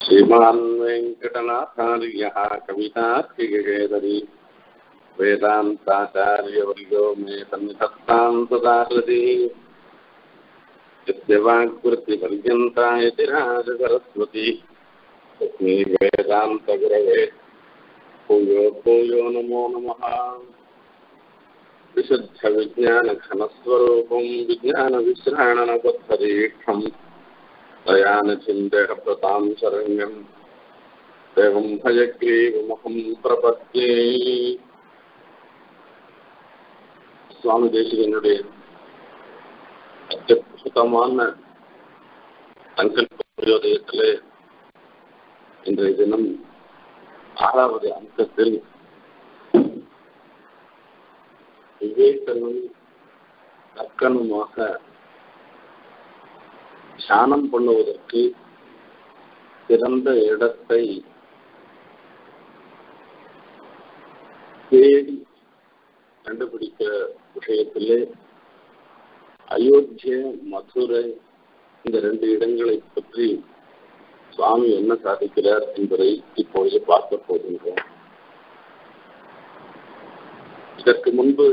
श्रीमान् वेङ्कटनाथार्यः कवितार्किकेसरी वेदान्ताचार्यवर्यो मे सन्निधत्तां सदा हृदि यस्य वाक्वृत्तिपर्यन्ता यति राजसरस्वती तस्मै वेदान्तगुरवे भूयो भूयो नमो नमः विशुद्धविज्ञानघनस्वरूपं विज्ञानविश्राणनपत्थरीक्षम् दयानचिन्तेहप्रतां शरण्यम् देवं भयग्रीवमहं प्रपद्ये சுவாமி தேசிகனுடைய அத்தியுதமான சங்கல்ப பிரயோதயத்திலே இன்றைய தினம் ஆறாவது அங்கத்தில் விவேகனும் தர்க்கனுமாக தியானம் பண்ணுவதற்கு சிறந்த இடத்தை தேடி கண்டுபிடிக்க விஷயத்திலே அயோத்திய மதுரை இந்த ரெண்டு இடங்களை பற்றி சுவாமி என்ன சாதிக்கிறார் என்பதை இப்பொழுது பார்க்க போகின்றோம் இதற்கு முன்பு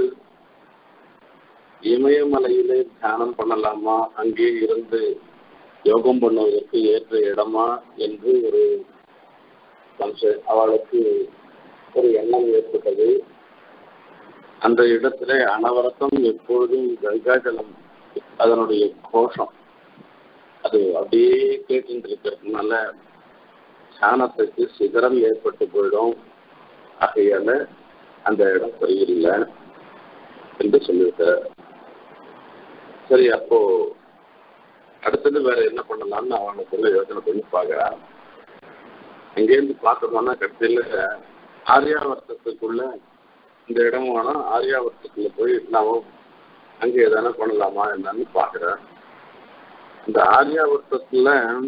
இமயமலையிலே தியானம் பண்ணலாமா அங்கே இருந்து யோகம் பண்ணுவதற்கு ஏற்ற இடமா என்று ஒரு அவளுக்கு ஒரு எண்ணம் ஏற்பட்டது அந்த இடத்துல அனவரத்தம் எப்பொழுதும் கங்காஜலம் அதனுடைய கோஷம் அது அப்படியே கேட்டு இருக்கிறதுனால சாணத்துக்கு சிதறல் ஏற்பட்டு போயிடும் ஆகையால அந்த இடம் சரியில்லை என்று சொல்லியிருக்கார் சரி அப்போ அடுத்தது வேற என்ன பண்ணலாம்னு அவனுக்குள்ள யோசனை பண்ணி பார்க்கறான் அங்கேருந்து பார்த்தோம்னா கடைசியில் ஆரியாவர்த்தத்துக்குள்ள இந்த இடம் வேணா ஆரியாவர்த்தத்துல போய் நாம அங்கே எதனா பண்ணலாமா என்னன்னு பார்க்குறேன் இந்த ஆரியாவர்த்தத்துல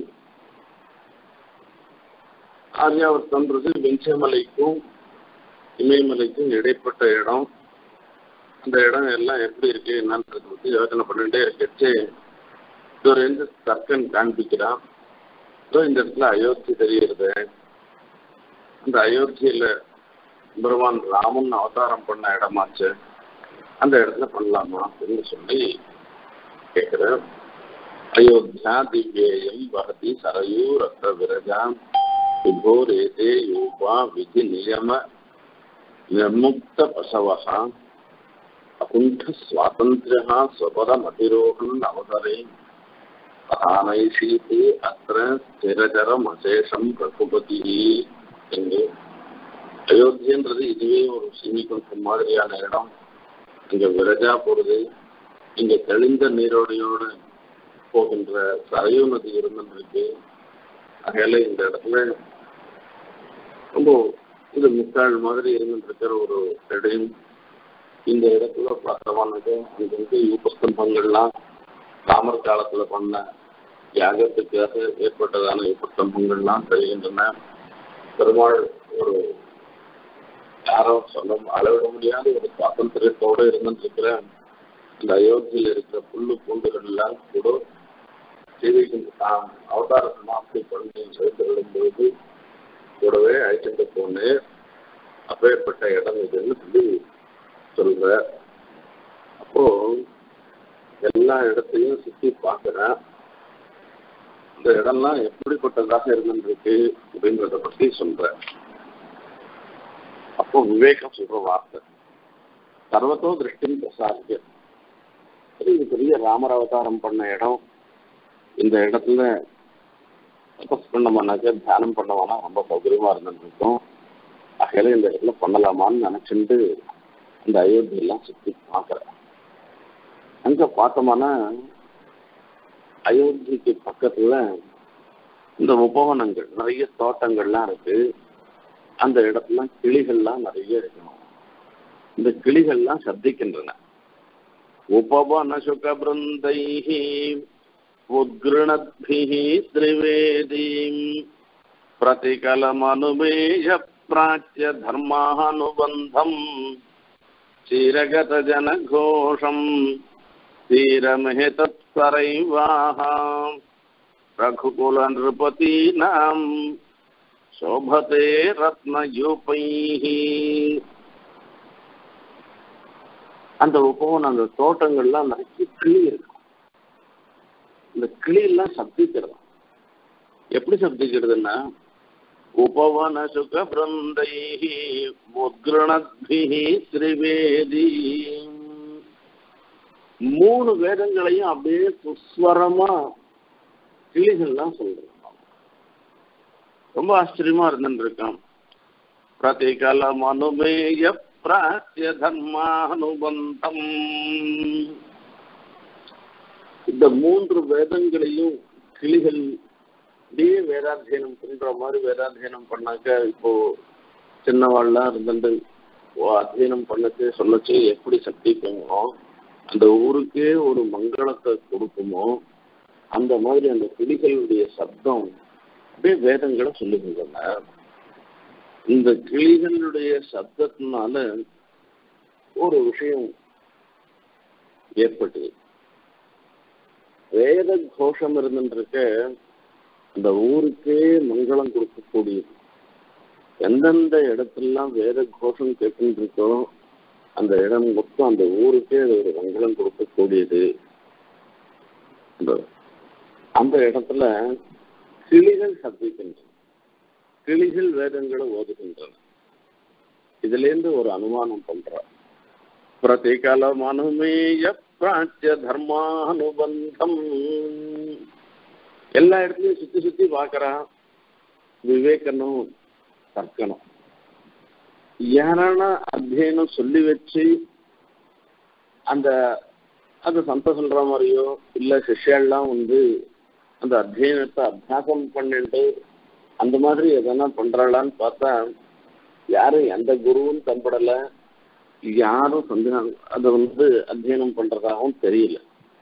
ஆரியாவர்த்தன்றது வெஞ்சமலைக்கும் இமயமலைக்கும் இடைப்பட்ட இடம் அந்த இடம் எல்லாம் எப்படி இருக்கு என்னன்றதை பற்றி யோசனை பண்ணிட்டே இருக்கச்சு இவர் எந்த தர்க்கன் காண்பிக்கிறான் இதோ இந்த இடத்துல அயோத்தி தெரிகிறது அந்த அயோத்தியில பெருமான் ராமன் அவதாரம் பண்ண இடமாச்சு அந்த இடத்துல பண்ணலாமா அப்படின்னு சொல்லி கேட்கிறேன் அயோத்தியா திவ்யேயம் வகதி சரயூ ரத்த விரஜாம் விபோரேதே யூபா விதி நியம நிர்முக்த பசவா அகுண்ட சுவாதந்திரியா ஸ்வபதமதிரோகன் அவசரே ஆனைஷீதி அத்த ஸ்திரஜரம் அசேஷம் ரகுபதி என்று அயோத்தியன்றது இதுவே ஒரு சிமிக்கும் மாதிரியான இடம் இங்க விரஜா போறது இங்க தெளிந்த நீரோடையோடு போகின்ற சரையு நதி இருந்துருக்கு அதனால இந்த இடத்துல ரொம்ப இது முக்கால் மாதிரி இருந்துருக்கிற ஒரு இடம் இந்த இடத்துல பார்த்தவானது அங்க வந்து யூபஸ்தம்பங்கள்லாம் ராமர் காலத்துல பண்ண யாகத்துக்காக ஏற்பட்டதான யூபஸ்தம்பங்கள்லாம் தெரிகின்றன பெருமாள் ஒரு யாரோ சொல்ல அளவிட முடியாத ஒரு சுவாதந்திரத்தோடு இருந்துருக்கிற இந்த அயோத்தியில் இருக்கிற புல்லு பூண்டுகள் எல்லாம் கூட சீதைக்கு தாம் அவதார சமாப்தி பண்ணி சேர்த்து பொழுது கூடவே அழைச்சிட்டு போனேன் அப்பேற்பட்ட இடம் இதுன்னு சொல்லி சொல்ற அப்போ எல்லா இடத்தையும் சுற்றி பார்க்குறேன் இந்த இடம்லாம் எப்படிப்பட்டதாக இருந்துருக்கு அப்படின்றத பற்றி சொல்றேன் அப்போ விவேகம் சொல்ற வார்த்தை சர்வத்தோ திருஷ்டின் பிரசாரிக்க இது பெரிய ராமர் அவதாரம் பண்ண இடம் இந்த இடத்துல தபஸ் பண்ணோம்னாக்க தியானம் பண்ணோம்னா ரொம்ப சௌகரியமா இருந்துருக்கும் ஆகையில இந்த இடத்துல பண்ணலாமான்னு நினைச்சுட்டு அந்த அயோத்தியெல்லாம் சுற்றி பார்க்குறேன் அங்க பார்த்தோம்னா அயோத்திக்கு பக்கத்துல இந்த உபவனங்கள் நிறைய தோட்டங்கள்லாம் இருக்கு அந்த இடத்துல கிளிகள்லாம் நிறைய இருக்கணும் இந்த கிளிகள்லாம் சப்திக்கின்றன உபவன சுக பிருந்தைஹி உத்கிருணத்பிஹி திரிவேதீம் பிரதிகலமனுமேய பிராச்சிய தர்மானுபந்தம் சிரகத ஜனகோஷம் தீரமிஹி தத்சரைவாஹ ரகுகுல நிருபதீனாம் சோபதே ரத்னயூபைஹி அந்த உபவன் அந்த தோட்டங்கள்லாம் நிறைய கிளி இருக்கும் இந்த கிளி எல்லாம் சப்திக்கிறது எப்படி சப்திக்கிறதுன்னா உபவன சுக பிருந்தை முத்ரணத்பிஹி திரிவேதி மூணு வேதங்களையும் அப்படியே சுஸ்வரமா கிளிகள்லாம் சொல்றோம் ரொம்ப ஆச்சரியமா இருந்துருக்கான் பிரதிகலம் அனுமேய பிராச்சிய தர்மானுபந்தம் இந்த மூன்று வேதங்களையும் கிளிகள் அப்படியே வேதாத்தியனம் பண்ற மாதிரி வேதாத்தியனம் பண்ணாக்க இப்போ சின்னவாள்லாம் இருந்துட்டு அத்தியனம் பண்ணச்சு சொல்லச்சு எப்படி சக்திக்குமோ அந்த ஊருக்கே ஒரு மங்களத்தை கொடுக்குமோ அந்த மாதிரி அந்த கிளிகளுடைய சப்தம் அப்படியே வேதங்களை சொல்லுகின்றன இந்த கிளிகளுடைய சப்தத்தினால ஒரு விஷயம் ஏற்பட்டது வேத கோஷம் இருந்துருக்க அந்த ஊருக்கே மங்களம் கொடுக்கக்கூடியது எந்தெந்த இடத்துலலாம் வேத கோஷம் கேட்டுட்டு இருக்கோ அந்த இடம் மொத்தம் அந்த ஊருக்கே அது ஒரு மங்களம் கொடுக்கக்கூடியது அந்த இடத்துல கிளிகள் சப்திக்கின்றன கிளிகள் வேதங்களை ஓதுகின்றன இதுல இருந்து ஒரு அனுமானம் பண்றார் பிரதிகாலம் அனுமேய பிராச்சிய தர்மானுபந்தம் எல்லா இடத்துலயும் சுத்தி சுத்தி பாக்குறான் விவேகனும் தர்க்கணும் யாரான அத்தியனம் சொல்லி வச்சு அந்த அது சந்த சொல்ற மாதிரியோ இல்ல சிஷ்யெல்லாம் வந்து அந்த அத்தியனத்தை அபியாசம் பண்ணிட்டு அந்த மாதிரி எதனா பண்றாளான்னு பார்த்தா யாரும் எந்த குருவும் தம்படல யாரும் சந்தினம் அதை வந்து அத்தியனம் பண்றதாகவும் தெரியல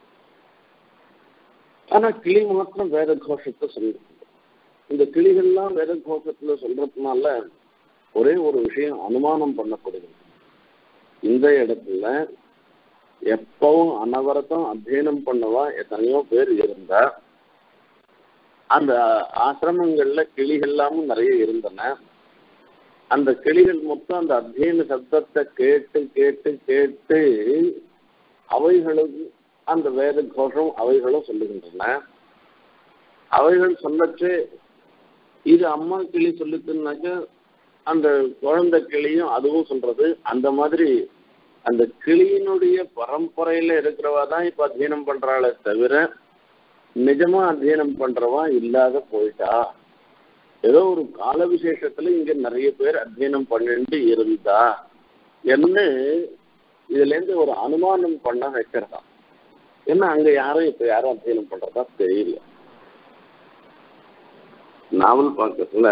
ஆனா கிளி மாத்திரம் வேத கோஷத்தை சொல்லுது இந்த கிளிகள்லாம் வேத கோஷத்துல சொல்றதுனால ஒரே ஒரு விஷயம் அனுமானம் பண்ணப்படுகிறது இந்த இடத்துல எப்பவும் அனவரத்தம் அத்தியனம் பண்ணவா எத்தனையோ பேர் இருந்தா அந்த ஆசிரமங்கள்ல கிளிகள்லாமும் நிறைய இருந்தன அந்த கிளிகள் மொத்தம் அந்த அத்தியன சப்தத்தை கேட்டு கேட்டு கேட்டு அவைகளுக்கு அந்த வேத கோஷம் அவைகளும் சொல்லுகின்றன அவைகள் சொல்லச்சு இது அம்மா கிளி சொல்லுச்சுன்னாக்க அந்த குழந்தை கிளியும் அதுவும் சொல்றது அந்த மாதிரி அந்த கிளியினுடைய பரம்பரையில இருக்கிறவா தான் இப்ப அத்தியனம் பண்றாளே தவிர நிஜமா அத்தியனம் பண்றவா இல்லாத போயிட்டா ஏதோ ஒரு கால விசேஷத்துல இங்க நிறைய பேர் அத்தியனம் பண்ணிட்டு இருந்தா என்ன இதுல இருந்து ஒரு அனுமானம் பண்ண வைக்கிறதா ஏன்னா அங்க யாரும் இப்ப யாரும் அத்தியனம் பண்றதா தெரியல நாவல் பார்க்கறதுல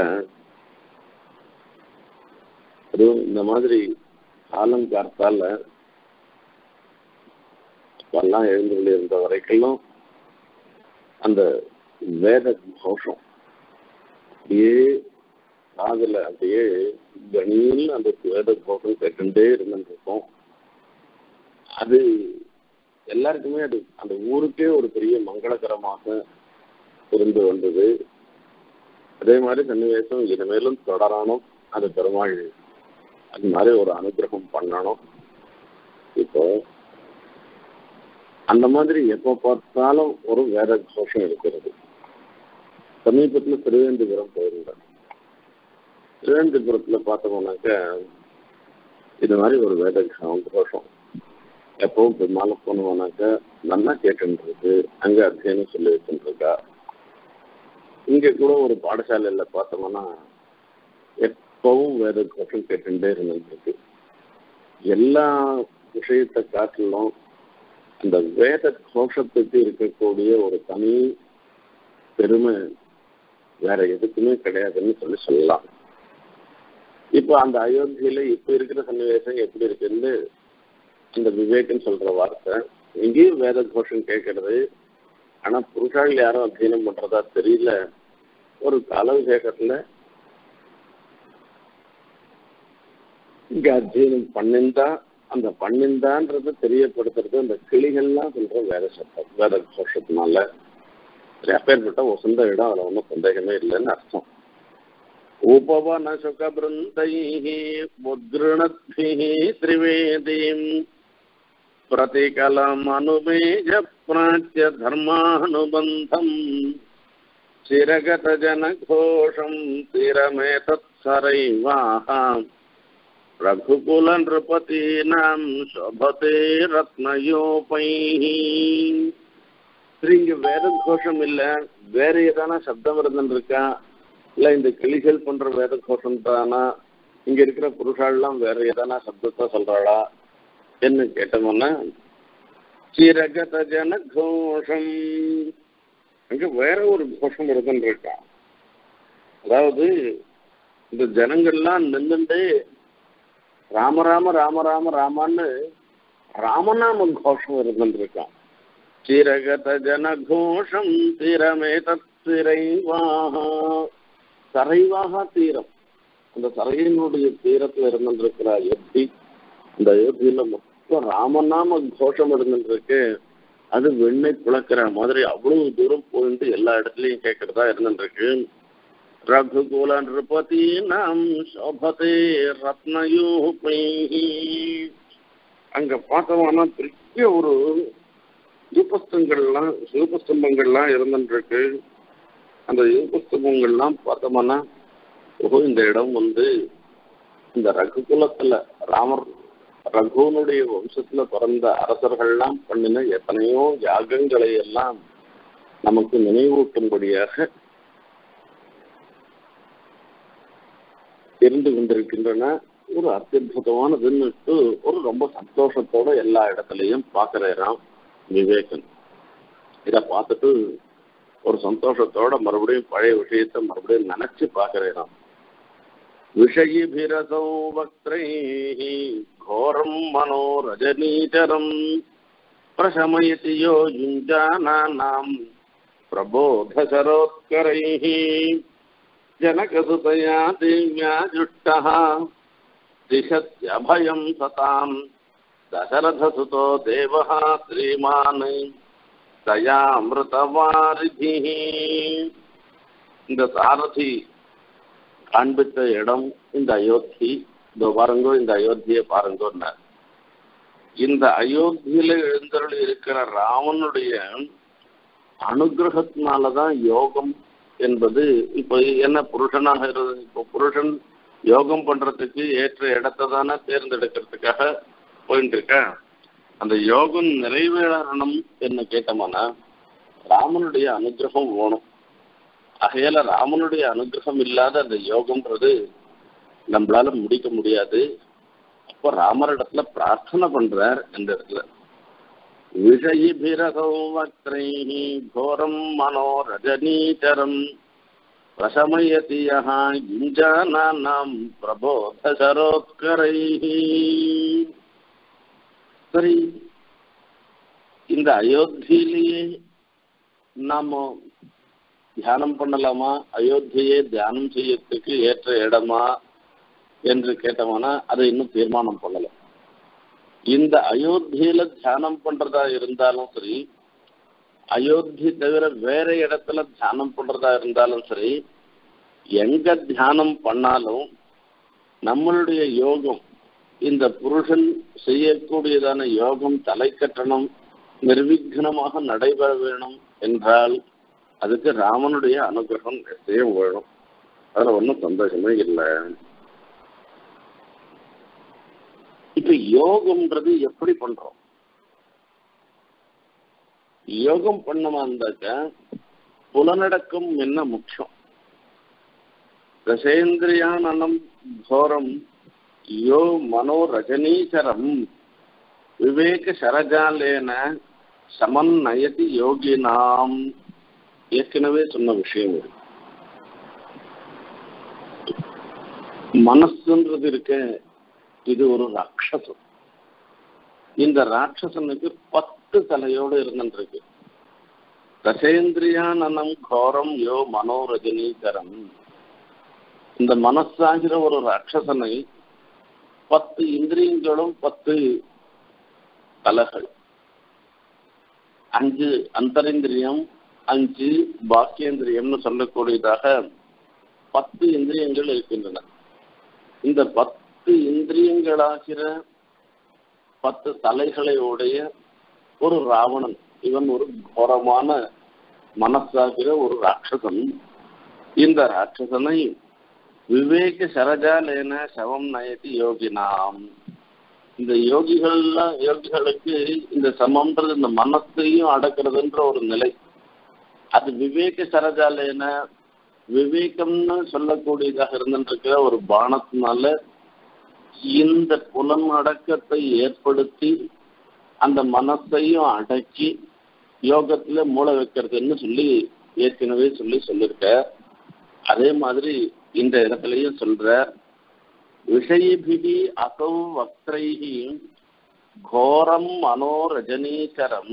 அதுவும் இந்த மாதிரி காலம் காத்தால அப்பெல்லாம் எழுந்துள்ள இருந்த வரைக்கும் அந்த வேத கோஷம் அப்படியே காதுல அப்படியே கணியில் அந்த வேத கோஷம் கேட்டுட்டே இருந்துருக்கும் அது எல்லாருக்குமே அது அந்த ஊருக்கே ஒரு பெரிய மங்களகரமாக இருந்து வந்தது அதே மாதிரி சன்னிவேசம் இனிமேலும் தொடரணும் அது பெருமாள் அது மாதிரி ஒரு அனுகிரகம் பண்ணணும் இப்போ அந்த மாதிரி எப்போ பார்த்தாலும் ஒரு வேத கோஷம் இருக்கிறது சமீபத்தில் திருவேந்திபுரம் போயிருந்தேன் திருவேந்திபுரத்தில் பார்த்தோம்னாக்க இது மாதிரி ஒரு வேத கோஷம் எப்பவும் பெருமாள் போனோம்னாக்க நல்லா கேட்டுருக்கு அங்கே அத்தியனம் சொல்லி வச்சுருக்கா இங்கே கூட ஒரு பாடசாலையில் பார்த்தோம்னா எப்பவும் வேத கோஷம் கேட்டுட்டே இருந்துருக்கு எல்லா விஷயத்தை காட்டிலும் அந்த வேத கோஷத்துக்கு இருக்கக்கூடிய ஒரு தனி பெருமை வேற எதுக்குமே கிடையாதுன்னு சொல்லி சொல்லலாம் இப்போ அந்த அயோத்தியில இப்ப இருக்கிற சன்னிவேசம் எப்படி இருக்குன்னு இந்த விவேக்னு சொல்ற வார்த்தை இங்கேயும் வேத கோஷம் கேட்கறது ஆனா புருஷாள் யாரும் அத்தியனம் பண்றதா தெரியல ஒரு கால விசேஷத்துல இங்க அத்தியனம் பண்ணிந்தா அந்த பண்ணிந்தான்றத தெரியப்படுத்துறது அந்த கிளிகள்லாம் சொல்ற வேத சட்டம் வேத கோஷத்தினால சரி அப்பேற்பட்ட வசந்த இடம் அதில் ஒன்றும் சந்தேகமே இல்லைன்னு அர்த்தம் உபவன சுகபிருந்தை முத்ருணத்பிः திரிவேதீம் प्रतिकलमनुमेज प्राच्य धर्मानुबन्धम् चिरगतजनघोषम् तिरमेतत्सरैवाः रघुकुलनृपतीनाम् शोभते ரத்னயோபைः சரி இங்க வேற கோஷம் இல்ல வேற ஏதான சப்தம் இருந்துருக்கா இல்ல இந்த கிளிகள் பண்ற வேத கோஷம் தானா இங்க இருக்கிற புருஷாலாம் வேற ஏதான சப்தத்தை சொல்றாளா என்ன கேட்டோம்னா சிரகத ஜன கோஷம் அங்க வேற ஒரு கோஷம் இருந்துருக்கா அதாவது இந்த ஜனங்கள்லாம் நின்றுட்டு ராம ராம ராம ராம ராமான்னு ராமநாம கோஷம் இருந்துருக்கான் சிரகத ஜனகோஷம் திரமே தத்திரைவாக சரைவாக தீரம் அந்த சரையினுடைய தீரத்துல இருந்துருக்கிற அயோத்தி இந்த அயோத்தியில மொத்தம் ராமநாம கோஷம் இருந்துருக்கு அது வெண்ணை புழக்கிற மாதிரி அவ்வளவு தூரம் போயிட்டு எல்லா இடத்துலயும் கேட்கறதா இருந்துருக்கு ரகுகுல நிருபதி நாம் சோபதே ரத்னயூபை அங்க பார்த்தோம்னா பெரிய ஒரு யூபஸ்தங்கள்லாம் யூபஸ்தம்பங்கள்லாம் இருந்துருக்கு அந்த யூபஸ்தம்பங்கள்லாம் பார்த்தோம்னா ஓஹோ இந்த இடம் வந்து இந்த ரகுகுலத்துல ராமர் ரகுவனுடைய வம்சத்துல பிறந்த அரசர்கள்லாம் பண்ணின எத்தனையோ யாகங்களை எல்லாம் நமக்கு நினைவூட்டும்படியாக இருந்து கொண்டிருக்கின்றன ஒரு அத்தியுதமானதுன்னுட்டு ஒரு ரொம்ப சந்தோஷத்தோட எல்லா இடத்துலையும் பார்க்கிறேன் விவேகன் இதை பார்த்துட்டு ஒரு சந்தோஷத்தோட மறுபடியும் பழைய விஷயத்தை மறுபடியும் நினைச்சு பார்க்கிறேன் விஷயிபிரசௌ வக்ரைः घोरं मनोरजनीचरम् प्रशमयति यो युञ्जानानां प्रबोधशरोत्करैः जनकसुतया देव्या जुष्टः दिशत्यभयं सताम् दशरथसुतो देवः श्रीमान् दयामृतवारिधिः இந்த சாரதி காண்பித்த இடம் இந்த அயோத்தி இந்த பாருங்கோ இந்த அயோத்தியை பாருங்கோன்னார் இந்த அயோத்தியில எழுந்தருள் இருக்கிற ராமனுடைய அனுகிரகத்தினாலதான் யோகம் என்பது இப்போ என்ன புருஷனாக இருந்து இப்போ புருஷன் யோகம் பண்றதுக்கு ஏற்ற இடத்தை தானே தேர்ந்தெடுக்கிறதுக்காக போயிட்டு இருக்க அந்த யோகம் நிறைவேறணும் என்ன கேட்டோம்னா ராமனுடைய அனுகிரகம் வேணும் ஆகையால ராமனுடைய அனுகிரகம் இல்லாத அந்த யோகம்ன்றது நம்மளால முடிக்க முடியாது அப்போ ராமரிடத்துல பிரார்த்தனை பண்றார் இந்த இடத்துல விஷயிபிரசௌ வக்ரைः घोरं मनोरजनीचरम् प्रशमयति यः युञ्जानानां प्रबोधशरोत्करैः சரி இந்த அயோத்தியிலேயே நாம தியானம் பண்ணலாமா அயோத்தியை தியானம் செய்யறதுக்கு ஏற்ற இடமா என்று கேட்டோம்னா அதை இன்னும் தீர்மானம் பண்ணல இந்த அயோத்தியில தியானம் பண்றதா இருந்தாலும் சரி அயோத்தி தவிர வேற இடத்துல தியானம் பண்றதா இருந்தாலும் சரி எங்க தியானம் பண்ணாலும் நம்மளுடைய யோகம் இந்த புருஷன் செய்யக்கூடியதான யோகம் தலைக்கட்டணம் நிர்விக்னமாக நடைபெற வேணும் என்றால் அதுக்கு ராமனுடைய அனுகிரகம் நிச்சயம் வேணும் அதுல ஒன்றும் சந்தோஷமே இல்லை இப்ப யோகம்ன்றது எப்படி பண்றோம் யோகம் பண்ணமா இருந்தாக்க புலனடக்கம் என்ன முக்கியம் தசேந்திரியானனம் கோரம் யோ மனோரஜனீச்சரம் விவேக சரஜாலேன சமநயதி யோகினாம் ஏற்கனவே சொன்ன விஷயம் இது மனசுன்றது இருக்க இது ஒரு ராட்சசம் இந்த ராட்சசனுக்கு பத்து தலையோடு இருந்துருக்கு தசேந்திரியானனம் கோரம் யோ மனோரஜனீகரம் இந்த மனசாகிற ஒரு ராட்சசனை பத்து இந்திரியங்களும் பத்து தலைகள் அஞ்சு அந்தரிந்திரியம் அஞ்சு பாக்கியேந்திரியம்னு சொல்லக்கூடியதாக பத்து இந்திரியங்கள் இருக்கின்றன இந்த பத்து இந்திரியங்களாகிற பத்து தலைகளை உடைய ஒரு ராவணன் இவன் ஒரு கோரமான மனசாகிற ஒரு ராட்சசன் இந்த ராட்சசனை விவேக சரஜாலேன சவம் நயதி யோகினாம் இந்த யோகிகள்லாம் யோகிகளுக்கு இந்த சமம்ன்றது இந்த மனசையும் அடக்கிறதுன்ற ஒரு நிலை அது விவேக சரஜாலேன விவேகம்னு சொல்லக்கூடியதாக இருந்துருக்கிற ஒரு பானத்தினால இந்த புலன் அடக்கத்தை ஏற்படுத்தி அந்த மனசையும் அடக்கி யோகத்துல மூளை வைக்கிறதுன்னு சொல்லி ஏற்கனவே சொல்லி சொல்லியிருக்க அதே மாதிரி இந்த இடத்துலயும் சொல்ற விஷயிபிகி அசௌ வக்திரைகி கோரம் மனோரஜனீகரம்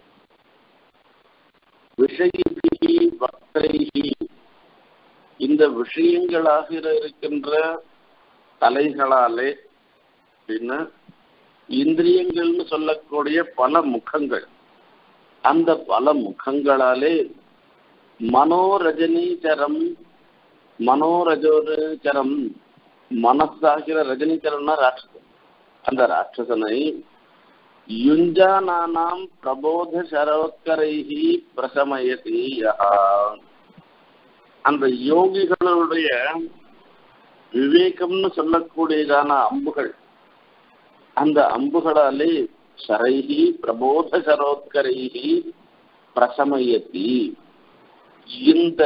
விஷயிபிகி வக்திரைகி இந்த விஷயங்களாக இருக்கின்ற தலைகளாலே பின்ன இந்திரியங்கள்னு சொல்லக்கூடிய பல முகங்கள் அந்த பல முகங்களாலே மனோரஜனீச்சரம் மனோரஜோச்சரம் மனசாகிற ரஜினிச்சரம்னா ராட்சசன் அந்த ராட்சசனை யுஞ்சானாம் பிரபோத சரோத்கரைகி பிரசமயதி யஹா அந்த யோகிகளுடைய விவேகம்னு சொல்லக்கூடியதான அம்புகள் அந்த அம்புகளாலே சரைகி பிரபோத சரோத்கரைகி பிரசமயத்தி இந்த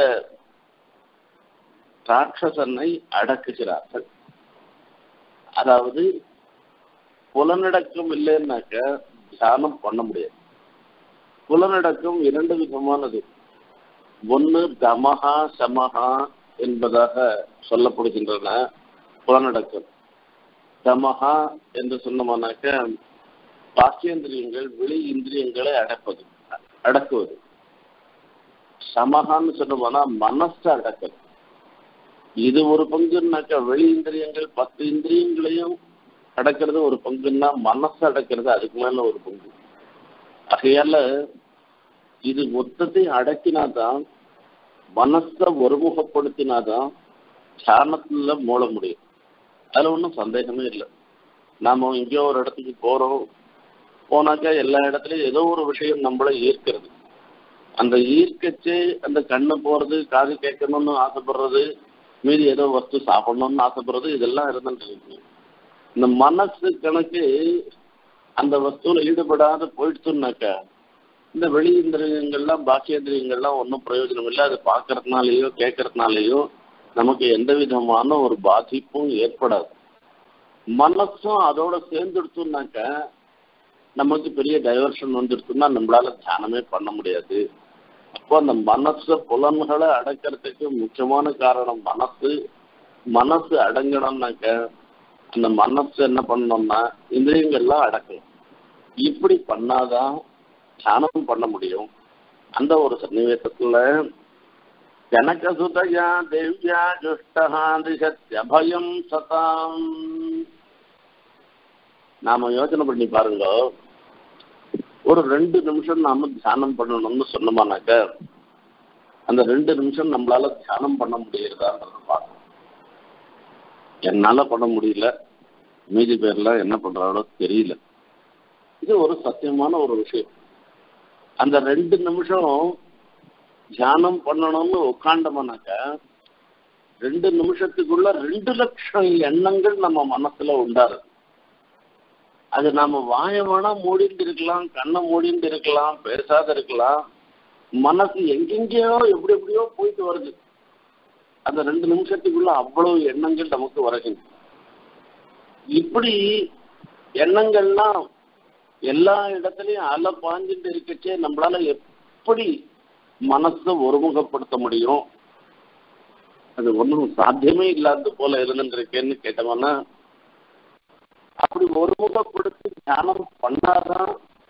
ராட்சசனை அடக்குகிறார்கள் அதாவது புலனடக்கம் இல்லைன்னாக்க தியானம் பண்ண முடியாது புலனடக்கம் இரண்டு விதமானது ஒன்று தமஹா சமஹா என்பதாக சொல்லப்படுகின்றன புலனடக்கம் தமஹா என்று சொன்னோம்னாக்க பாக்கியேந்திரியங்கள் வெளி இந்திரியங்களை அடப்பது அடக்குவது சமகான்னு சொன்னோம்னா மனசை அடக்குது இது ஒரு பங்குன்னாக்கா வெளி இந்திரியங்கள் பத்து இந்திரியங்களையும் அடக்கிறது ஒரு பங்குன்னா மனசை அடக்கிறது அதுக்கு மேல ஒரு பங்கு ஆகையால இது மொத்தத்தை அடக்கினாதான் மனசை ஒருமுகப்படுத்தினாதான் தியானத்துல மூட முடியும் அதுல ஒன்றும் சந்தேகமே இல்லை நாம எங்கேயோ ஒரு இடத்துக்கு போறோம் போனாக்கா எல்லா இடத்துலயும் ஏதோ ஒரு விஷயம் நம்மளை ஈர்க்கிறது அந்த ஈர்க்கச்சே அந்த கண்ணு போறது காது கேட்கணும்னு ஆசைப்படுறது மீறி ஏதோ வஸ்து சாப்பிடணும்னு ஆசைப்படுறது இதெல்லாம் இருந்துட்டு இருக்கு இந்த மனசு கணக்கு அந்த வஸ்துல ஈடுபடாத போயிடுச்சுன்னாக்கா இந்த வெளி இந்திரியங்கள்லாம் பாக்கியந்திரியங்கள்லாம் ஒன்றும் பிரயோஜனம் இல்லை அது பார்க்கறதுனாலேயோ கேட்கறதுனாலேயோ நமக்கு எந்த விதமான ஒரு பாதிப்பும் ஏற்படாது மனசும் அதோட சேர்ந்துடுச்சுனாக்கா நமக்கு பெரிய டைவர்ஷன் வந்துடுச்சுன்னா நம்மளால தியானமே பண்ண முடியாது அப்போ அந்த மனசு புலன்களை அடக்கிறதுக்கு முக்கியமான காரணம் மனசு மனசு அடங்கணும்னாக்க அந்த மனசு என்ன பண்ணணும்னா இந்திரியங்கள்லாம் அடக்கணும் இப்படி பண்ணாதான் தியானம் பண்ண முடியும் அந்த ஒரு சன்னிவேசத்துல ஜனகசுதயா தேவ்யா ஜுஷ்டா திசத்யபயம் சதாம் நாம யோசனை பண்ணி பாருங்க ஒரு ரெண்டு நிமிஷம் நாம தியானம் பண்ணணும்னு சொன்னோமானாக்க அந்த ரெண்டு நிமிஷம் நம்மளால தியானம் பண்ண முடியுறதான்றத பார்க்கணும் என்னால பண்ண முடியல மீதி பேர்லாம் என்ன பண்றாங்களோ தெரியல இது ஒரு சத்தியமான ஒரு விஷயம் அந்த ரெண்டு நிமிஷம் தியானம் பண்ணணும்னு உட்காண்டோம்னாக்க ரெண்டு நிமிஷத்துக்குள்ள ரெண்டு லட்சம் எண்ணங்கள் நம்ம மனசுல உண்டாரு அது நாம வாய வேணா மூடிட்டு இருக்கலாம் கண்ணை மூடிட்டு இருக்கலாம் பேசாத இருக்கலாம் மனசு எங்கெங்கேயோ எப்படி எப்படியோ போயிட்டு வருது அந்த ரெண்டு நிமிஷத்துக்குள்ள அவ்வளவு எண்ணங்கள் நமக்கு வருகின்றன இப்படி எண்ணங்கள்லாம் எல்லா இடத்துலயும் அலை பாஞ்சுட்டு இருக்கச்சே நம்மளால எப்படி மனசை ஒருமுகப்படுத்த முடியும் அது ஒன்றும் சாத்தியமே இல்லாத போல இருந்துருக்கேன்னு கேட்டோம்னா அப்படி ஒருமுகப்படுத்தி தியானம் பண்ணாதான்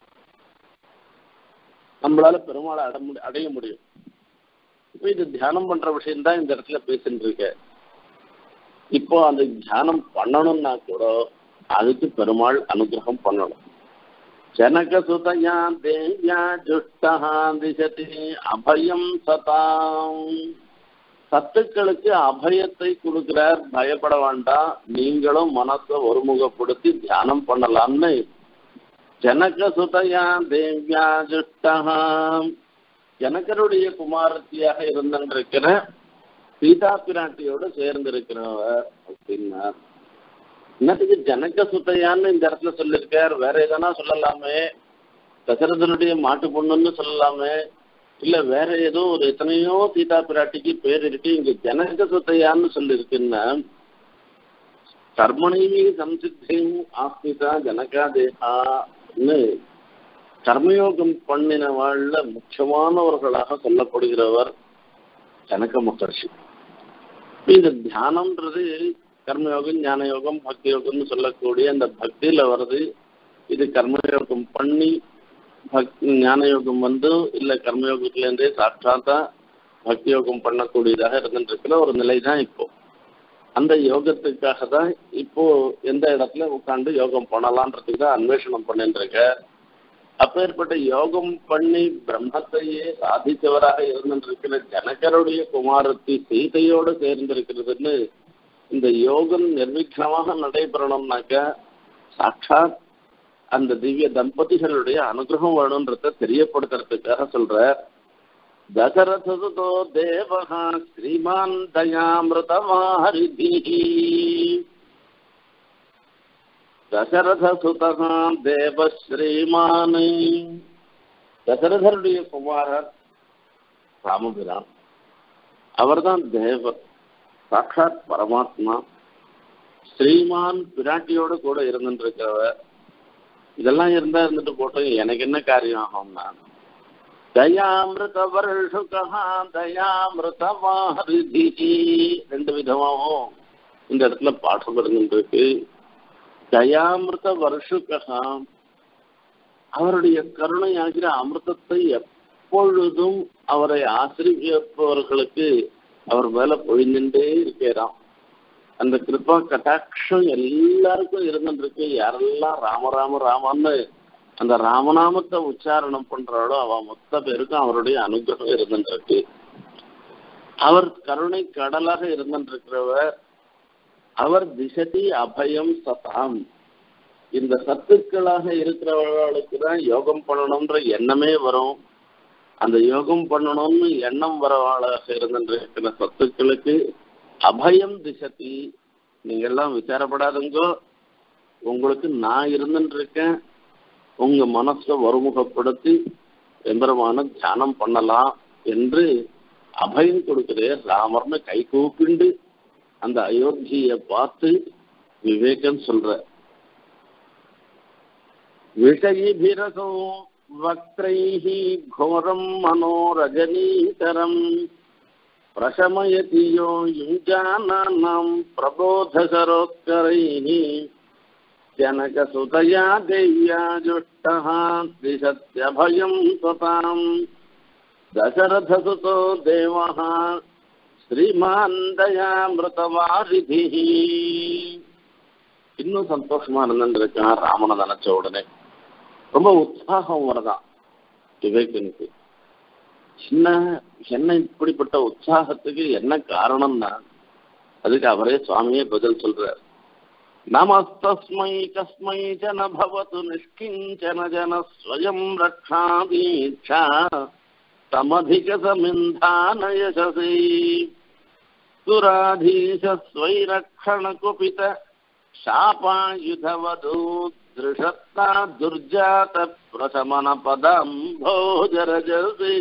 நம்மளால பெருமாளை அட முடி- அடைய முடியும் இப்போ இது தியானம் பண்ற விஷயம் தான் இந்த இடத்துல பேசிட்டு இருக்க இப்போ அந்த தியானம் பண்ணணும்னா கூட அதுக்கு பெருமாள் அனுகிரகம் பண்ணணும் ஜனகசுதயா தேவ்யா ஜுஷ்டா திசதி அபயம் சதாம் சத்துக்களுக்கு அபயத்தை கொடுக்கிறார் பயப்பட வேண்டாம் நீங்களும் மனசை ஒருமுகப்படுத்தி தியானம் பண்ணலாம்னு ஜனகசுதயா தேவ்யா ஜுஷ்டா ஜனகருடைய குமாரத்தியாக இருந்திருக்கிற சீதா பிராட்டியோட சேர்ந்திருக்கிறவர் அப்படின்னா என்னத்துக்கு ஜனக சுத்தையான்னு இந்த இடத்துல சொல்லியிருக்கார் வேற எதனா சொல்லலாமே தசரதனுடைய மாட்டு பொண்ணுன்னு சொல்லலாமே இல்ல வேற ஏதோ ஒரு எத்தனையோ சீதா பிராட்டிக்கு பேர் இருக்கு இங்க ஜனக சுத்தையான்னு சொல்லியிருக்குன்னா கர்மணிமி சம்சித்தியும் ஆஸ்மிதா ஜனகா தேகான்னு கர்மயோகம் பண்ணின வாழ்ல முக்கியமானவர்களாக சொல்லப்படுகிறவர் ஜனக மகர்ஷி இந்த தியானம்ன்றது கர்மயோகம் ஞான யோகம் பக்தி யோகம்னு சொல்லக்கூடிய அந்த பக்தியில வருது இது கர்மயோகம் பண்ணி பக் ஞான யோகம் வந்து இல்ல கர்மயோகத்திலேருந்தே சாட்சாத்தா பக்தி யோகம் பண்ணக்கூடியதாக இருந்துட்டு இருக்கிற ஒரு நிலை தான் இப்போ அந்த யோகத்துக்காக தான் இப்போ எந்த இடத்துல உட்காந்து யோகம் பண்ணலான்றதுக்கு தான் அன்வேஷனம் பண்ணிட்டு இருக்க அப்பேற்பட்ட யோகம் பண்ணி பிரம்மத்தையே சாதித்தவராக இருந்திருக்கிற ஜனகருடைய குமாரத்தி சீதையோடு சேர்ந்திருக்கிறதுன்னு இந்த யோகம் நிர்விக்னமாக நடைபெறணும்னாக்க சாட்சாத் அந்த திவ்ய தம்பதிகளுடைய அனுகிரகம் வேணும்ன்றத தெரியப்படுத்துறதுக்காக சொல்ற தசரதோ தேவகா ஸ்ரீமான் தயாமிருதமாரிதி தசரதசுதா தேவ ஸ்ரீமான் தசரதருடைய குமாரர் ராமபிரான் அவர்தான் தேவர் சாட்சாத் பரமாத்மா ஸ்ரீமான் பிராட்டியோட கூட இருந்துருக்கிறவர் இதெல்லாம் இருந்தா இருந்துட்டு போட்டோம் எனக்கு என்ன காரியம் ஆகும்னா தயாமிருத வருஷுகா தயாமிருத மாருதி ரெண்டு விதமாகவும் இந்த இடத்துல பாடம் இருந்துருக்கு தயாமிருத வருஷுகா அவருடைய கருணையாகிற அமிர்தத்தை எப்பொழுதும் அவரை ஆசிரியப்பவர்களுக்கு அவர் மேல பொழிந்துட்டே இருக்கிறான் அந்த கிருப்பா கட்டாட்சம் எல்லாருக்கும் இருந்துருக்கு யாரெல்லாம் ராம ராம ராமன்னு அந்த ராமநாமத்தை உச்சாரணம் பண்றாளோ அவ மொத்த பேருக்கும் அவருடைய அனுகிரகம் இருந்துருக்கு அவர் கருணை கடலாக இருந்துருக்கிறவர் அவர் திசதி அபயம் சதாம் இந்த சத்துக்களாக இருக்கிறவர்களுக்கு தான் யோகம் பண்ணணும்ன்ற எண்ணமே வரும் அந்த யோகம் பண்ணணும்னு எண்ணம் வரவாளாக இருந்திருக்கிற சத்துக்களுக்கு அபயம் திசதி நீங்க எல்லாம் விசாரப்படாதுங்கோ உங்களுக்கு நான் இருந்துட்டு இருக்கேன் உங்க மனசை ஒருமுகப்படுத்தி எம்பரமான தியானம் பண்ணலாம் என்று அபயம் கொடுக்கிறேன் ராமர்னு கை கூப்பிண்டு அந்த அயோத்தியை பார்த்து விவேகம் சொல்ற விஷயிபிரசோ वक्त्रैः घोरम् मनोरजनीकरम् प्रशमयति यो युञ्जानानाम् प्रबोधकरोत्करैः जनकसुतया देव्या जुष्टः त्रिसत्यभयम् स्वताम् दशरथसुतो देवः ஸ்ரீமான் தயாமிருதவாரிதி இன்னும் சந்தோஷமா இருந்துருக்கான் ராமனை நினைச்ச உடனே ரொம்ப உற்சாகம் வரதான் விவேகனுக்கு என்ன என்ன இப்படிப்பட்ட உற்சாகத்துக்கு என்ன காரணம்னா அதுக்கு அவரே சுவாமியே பதில் சொல்றார் நமஸ்தஸ்மை கஸ்மை ஜன பவது நிஷ்கிஞ்சன ஜன ஸ்வயம் ரக்ஷாதீட்சா தமதிக சமிந்தானயசசி சுராதீச ஸ்வைரக்ஷண குபித శాపాయుధవధూ దృషత్తా దుర్జాత ప్రశమన పదం భోజరజసి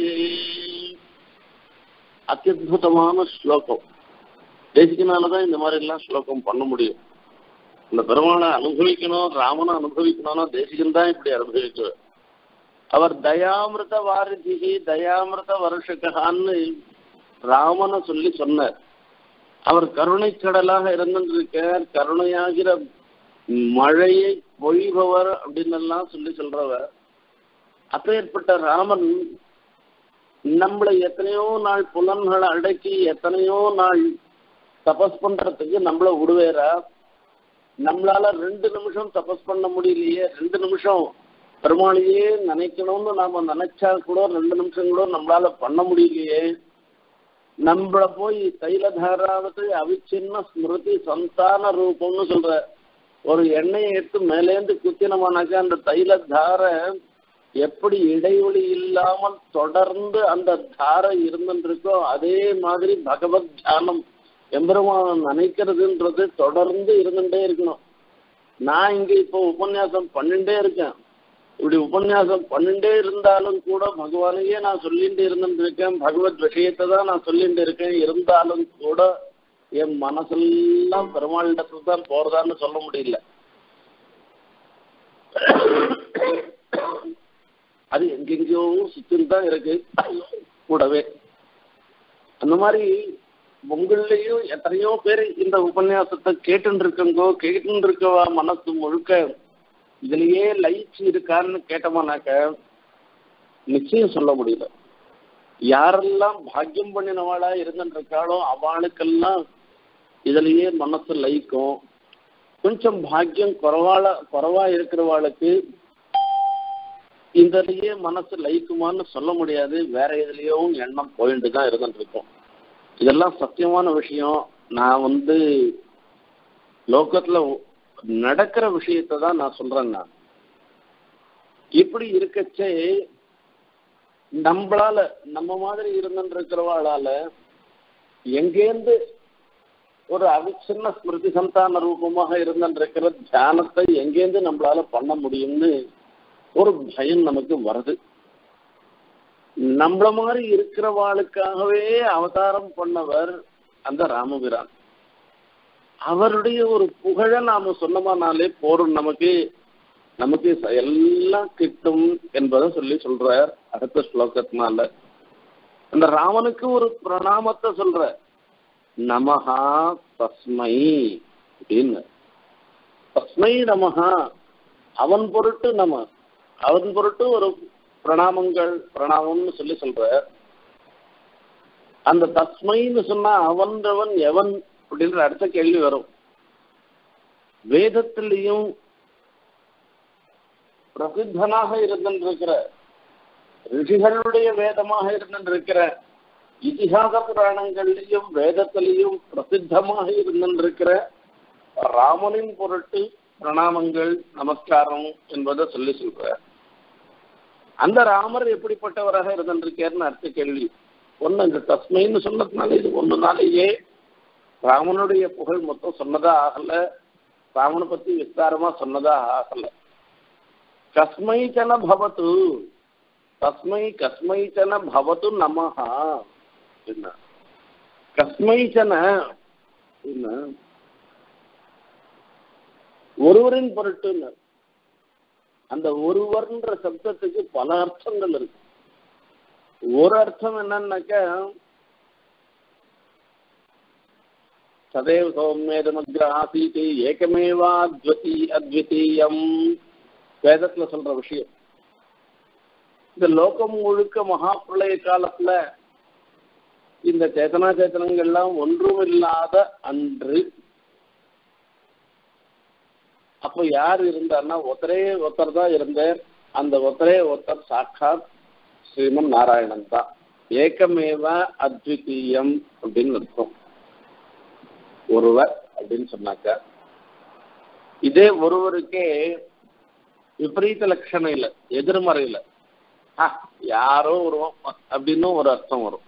அத்தியுதமான ஸ்லோகம் தேசிகனாலதான் இந்த மாதிரி எல்லாம் ஸ்லோகம் பண்ண முடியும் இந்த பெருமாளை அனுபவிக்கணும் ராமனை அனுபவிக்கணும்னா தேசிகன் தான் இப்படி அனுபவிக்கிறார் அவர் தயாமிருத வாரிதிகி தயாமிருத வருஷகான்னு ராமனை சொல்லி சொன்னார் அவர் கருணை கடலாக இருந்திருக்கார் கருணையாகிற மழையை பொழிபவர் அப்படின்னு எல்லாம் சொல்லி சொல்றவர் அப்பேற்பட்ட ராமன் நம்மளை எத்தனையோ நாள் புலன்களை அடக்கி எத்தனையோ நாள் தபஸ் பண்றதுக்கு நம்மள விடுவேரா நம்மளால ரெண்டு நிமிஷம் தபஸ் பண்ண முடியலையே ரெண்டு நிமிஷம் பெருமாளையே நினைக்கணும்னு நாம நினைச்சா கூட ரெண்டு நிமிஷம் கூட நம்மளால பண்ண முடியலையே நம்மள போய் தைலதாராவது அவிச்சின்ன ஸ்மிருதி சந்தான ரூபம்னு சொல்ற ஒரு எண்ணெயை எடுத்து மேலேந்து குத்தினமானாக்கா அந்த தைலதார எப்படி இடைவெளி இல்லாமல் தொடர்ந்து அந்த தாரை இருந்துருக்கோ அதே மாதிரி பகவத் தியானம் எம்பெருமான நினைக்கிறதுன்றது தொடர்ந்து இருந்துட்டே இருக்கணும் நான் இங்க இப்போ உபன்யாசம் பண்ணிட்டே இருக்கேன் இப்படி உபன்யாசம் பண்ணிட்டே இருந்தாலும் கூட பகவானையே நான் சொல்லிட்டு இருந்துட்டு இருக்கேன் பகவத் விஷயத்தை தான் நான் சொல்லிட்டு இருக்கேன் இருந்தாலும் கூட என் மனசெல்லாம் பெருமாளிடத்துல தான் போறதான்னு சொல்ல முடியல அது எங்கெங்கயோ சுத்தின்னு தான் இருக்கு கூடவே அந்த மாதிரி உங்களையும் எத்தனையோ பேர் இந்த உபன்யாசத்தை கேட்டுன்னு இருக்கங்கோ கேட்டுன்னு இருக்கவா மனசு முழுக்க இதுலயே லைட்ஸ் இருக்கான்னு கேட்டோமானாக்க நிச்சயம் சொல்ல முடியல யாரெல்லாம் பாக்கியம் பண்ணினவாளா இருந்துட்டு இருக்காளோ அவளுக்கெல்லாம் இதுலயே மனசு லைக்கும் கொஞ்சம் பாக்கியம் குறவாள குறவா இருக்கிறவாளுக்கு இதுலயே மனசு லைக்குமான்னு சொல்ல முடியாது வேற எதுலயும் எண்ணம் போயிட்டு தான் இருந்துட்டு இருக்கும் இதெல்லாம் சத்தியமான விஷயம் நான் வந்து லோகத்துல நடக்கிற விஷயத்தை தான் நான் சொல்றேன் நான் இப்படி இருக்கச்சே நம்மளால நம்ம மாதிரி இருந்துட்டு இருக்கிறவாளால எங்கேருந்து ஒரு அவிச்சின்ன ஸ்மிருதி சந்தான ரூபமாக இருந்துட்டு இருக்கிற தியானத்தை எங்கேருந்து நம்மளால பண்ண முடியும்னு ஒரு பயம் நமக்கு வருது நம்மள மாதிரி இருக்கிறவாளுக்காகவே அவதாரம் பண்ணவர் அந்த ராமபிரான் அவருடைய ஒரு புகழ நாம சொன்னமானாலே போரும் நமக்கு நமக்கு எல்லாம் கிட்டும் என்பதை சொல்லி சொல்றார் அடுத்த ஸ்லோகத்தினால அந்த ராமனுக்கு ஒரு பிரணாமத்தை சொல்ற நமஹா தஸ்மை அப்படின்னு தஸ்மை நமஹா அவன் பொருட்டு நம அவன் பொருட்டு ஒரு பிரணாமங்கள் பிரணாமம்னு சொல்லி சொல்ற அந்த தஸ்மைன்னு சொன்னா அவன்றவன் எவன் அப்படின்ற அடுத்த கேள்வி வரும் வேதத்திலையும் பிரசித்தனாக இருந்திருக்கிற ரிஷிகளுடைய வேதமாக இருந்திருக்கிற இதிகாச புராணங்களிலையும் வேதத்திலையும் பிரசித்தமாக இருந்திருக்கிற ராமனின் பொருட்டு பிரணாமங்கள் நமஸ்காரம் என்பதை சொல்லி சொல்ற அந்த ராமர் எப்படிப்பட்டவராக இருந்திருக்காருன்னு அடுத்த கேள்வி ஒண்ணு இந்த தஸ்மைன்னு சொன்னதுனால இது ஒண்ணுனாலேயே ராமனுடைய புகழ் மொத்தம் சொன்னதா ஆகல ராமனை பத்தி விஸ்தாரமா சொன்னதா ஆகல கஸ்மைச்சன பவத்து தஸ்மை கஸ்மைச்சன பவத்து நமஹா என்ன கஸ்மைச்சன என்ன ஒருவரின் பொருட்டுன்னு அந்த ஒருவர்ன்ற சப்தத்துக்கு பல அர்த்தங்கள் இருக்கு ஒரு அர்த்தம் என்னன்னாக்க சதேவ சௌமியதமக்ர ஆசீத் ஏகமேவா அத்வதி அத்விதீயம் வேதத்துல சொல்ற விஷயம் இந்த லோகம் முழுக்க மகாபிரளய காலத்துல இந்த சேத்தனா சேத்தனங்கள்லாம் ஒன்றும் இல்லாத அன்று அப்போ யார் இருந்தார்னா ஒத்தரே ஒருத்தர் தான் இருந்தார் அந்த ஒத்தரே ஒருத்தர் சாட்சாத் ஸ்ரீமன் நாராயணன் தான் ஏக்கமேவ அத்விதீயம் அப்படின்னு அர்த்தம் ஒருவர் அப்படின்னு சொன்னாக்க இதே ஒருவருக்கே விபரீத லட்சணம் இல்லை எதிர்மறை இல்லை யாரோ வருவோம் அப்படின்னு ஒரு அர்த்தம் வரும்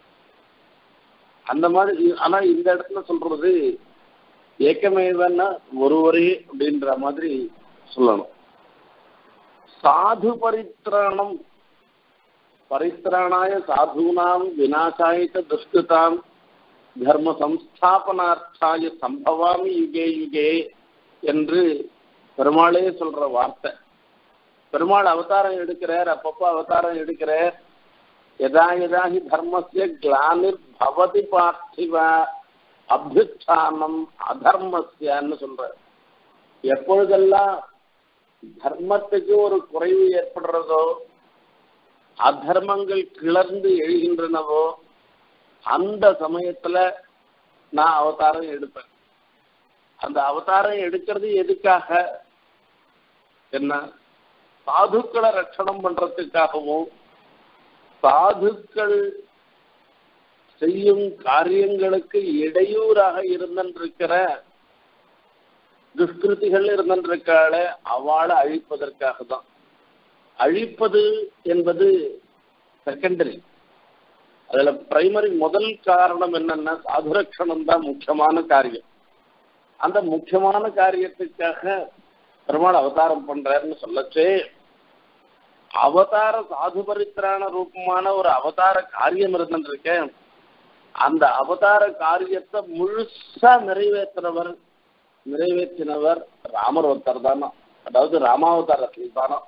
அந்த மாதிரி ஆனா இந்த இடத்துல சொல்றது ஏக்கமேவன்னா ஒருவரே அப்படின்ற மாதிரி சொல்லணும் சாது பரித்ராணம் பரித்ராணாய சாதுனாம் விநாசாய துஷ்கிருதாம் தர்ம சம்ஸ்தாபனார்த்தாய சம்பவாமி யுகே யுகே என்று பெருமாளே சொல்ற வார்த்தை பெருமாள் அவதாரம் எடுக்கிறார் அப்பப்போ அவதாரம் எடுக்கிறார் எதா எதா ஹி தர்மஸ்ய கிளானிர் பவதி பார்த்திவ அபியுத்தானம் அதர்மஸ்யன்னு சொல்ற எப்பொழுதெல்லாம் தர்மத்துக்கு ஒரு குறைவு ஏற்படுறதோ அதர்மங்கள் கிளர்ந்து எழுகின்றனவோ அந்த சமயத்துல நான் அவதாரம் எடுப்பேன் அந்த அவதாரம் எடுக்கிறது எதுக்காக என்ன சாதுக்களை ரட்சணம் பண்றதுக்காகவும் சாதுக்கள் செய்யும் காரியங்களுக்கு இடையூறாக இருந்திருக்கிற துஷ்கிருதிகள் இருந்திருக்காள அவளை அழிப்பதற்காக தான் அழிப்பது என்பது செகண்டரி அதுல பிரைமரி முதல் காரணம் என்னன்னா சாதுரட்சணம் தான் முக்கியமான காரியம் அந்த முக்கியமான காரியத்துக்காக பெருமாள் அவதாரம் பண்றாருன்னு சொல்லச்சே அவதார சாது பரித்திரான ரூபமான ஒரு அவதார காரியம் இருந்துருக்கேன் அந்த அவதார காரியத்தை முழுசா நிறைவேற்றினவர் நிறைவேற்றினவர் ராமர் ஒருத்தர் தானோ அதாவது ராமாவதாரத்தில் தானோ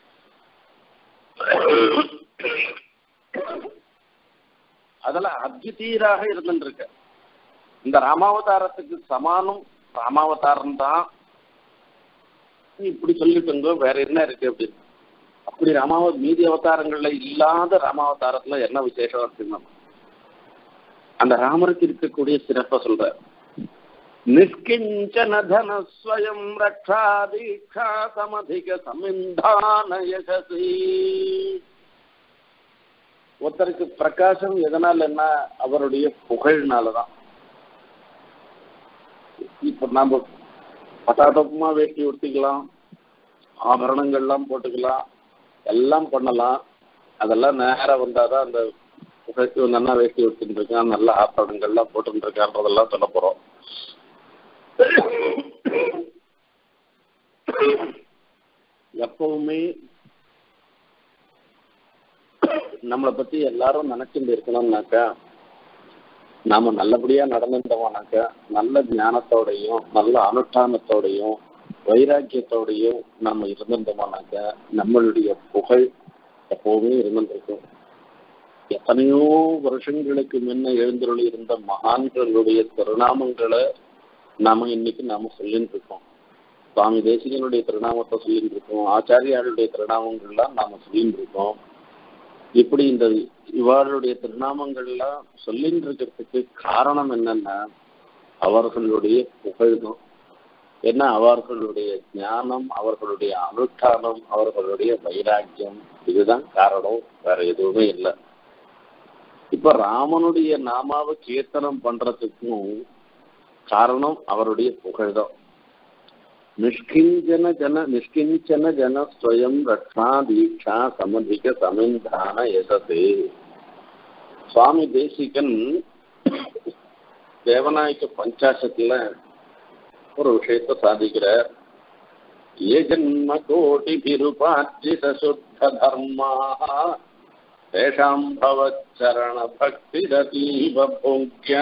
அதுல அத்விதீராக இருந்துருக்க இந்த ராமாவதாரத்துக்கு சமானம் ராமாவதாரம் தான் இப்படி சொல்லிட்டுங்க வேற என்ன இருக்கு அப்படின்னு அப்படி ராமாவ மீதி அவதாரங்கள்ல இல்லாத ராமாவதாரத்துல என்ன விசேஷம் அப்படின்னா அந்த ராமருக்கு இருக்கக்கூடிய சிறப்பை சொல்ற நிஷ்கிஞ்சன தன ஸ்வயம் ரக்ஷா தீட்சா சமதிக சமிந்தான யசசி ஒருத்தருக்கு பிரகாசம் எதனால என்ன அவருடைய புகழ்னாலதான் இப்ப நாம பட்டாட்டமா வேட்டி ஒட்டிக்கலாம் ஆபரணங்கள்லாம் போட்டுக்கலாம் எல்லாம் பண்ணலாம் அதெல்லாம் நேரம் வந்தாதான் அந்த புகழ்ச்சி நல்லா வேட்டி ஒட்டிட்டு இருக்கான் நல்ல ஆபரணங்கள்லாம் போட்டுட்டு இருக்கான்றதெல்லாம் சொல்ல போறோம் எப்பவுமே நம்மளை பத்தி எல்லாரும் நினைச்சுட்டு இருக்கணும்னாக்கா நாம நல்லபடியா நடந்துட்டோம்னாக்கா நல்ல ஞானத்தோடையும் நல்ல அனுஷ்டானத்தோடையும் வைராக்கியத்தோடையும் நம்ம இருந்திருந்தோம்னாக்கா நம்மளுடைய புகழ் எப்பவுமே இருந்திருக்கும் எத்தனையோ வருஷங்களுக்கு முன்ன எழுந்தருளி இருந்த மகான்களுடைய திருநாமங்களை நாம இன்னைக்கு நாம சொல்லிட்டு இருக்கோம் சுவாமி தேசிகனுடைய திருநாமத்தை சொல்லிட்டு இருக்கோம் ஆச்சாரியாருடைய திருநாமங்கள்லாம் நாம சொல்லிட்டு இருக்கோம் இப்படி இந்த இவாளுடைய திருநாமங்கள்லாம் சொல்லிட்டு இருக்கிறதுக்கு காரணம் என்னன்னா அவர்களுடைய புகழ்தான் ஏன்னா அவர்களுடைய ஞானம் அவர்களுடைய அனுஷ்டானம் அவர்களுடைய வைராக்கியம் இதுதான் காரணம் வேற எதுவுமே இல்லை இப்ப ராமனுடைய நாமாவை கீர்த்தனம் பண்றதுக்கும் காரணம் அவருடைய புகழ்தான் நிஷ்கிஞ்சன ஜன நிஷ்கிஞ்சன ஜன ஸ்வயம் ரக்ஷா தீட்சா சமதிக சமிந்தான எசது சுவாமி தேசிகன் தேவநாயக்க பஞ்சாசத்துல ஒரு விஷயத்தை சாதிக்கிறார் ஏ ஜன்ம கோட்டி பிருபார்ஜித சுத்த தர்மா தேஷாம் பவச்சரண பக்தி ரதீப போக்யா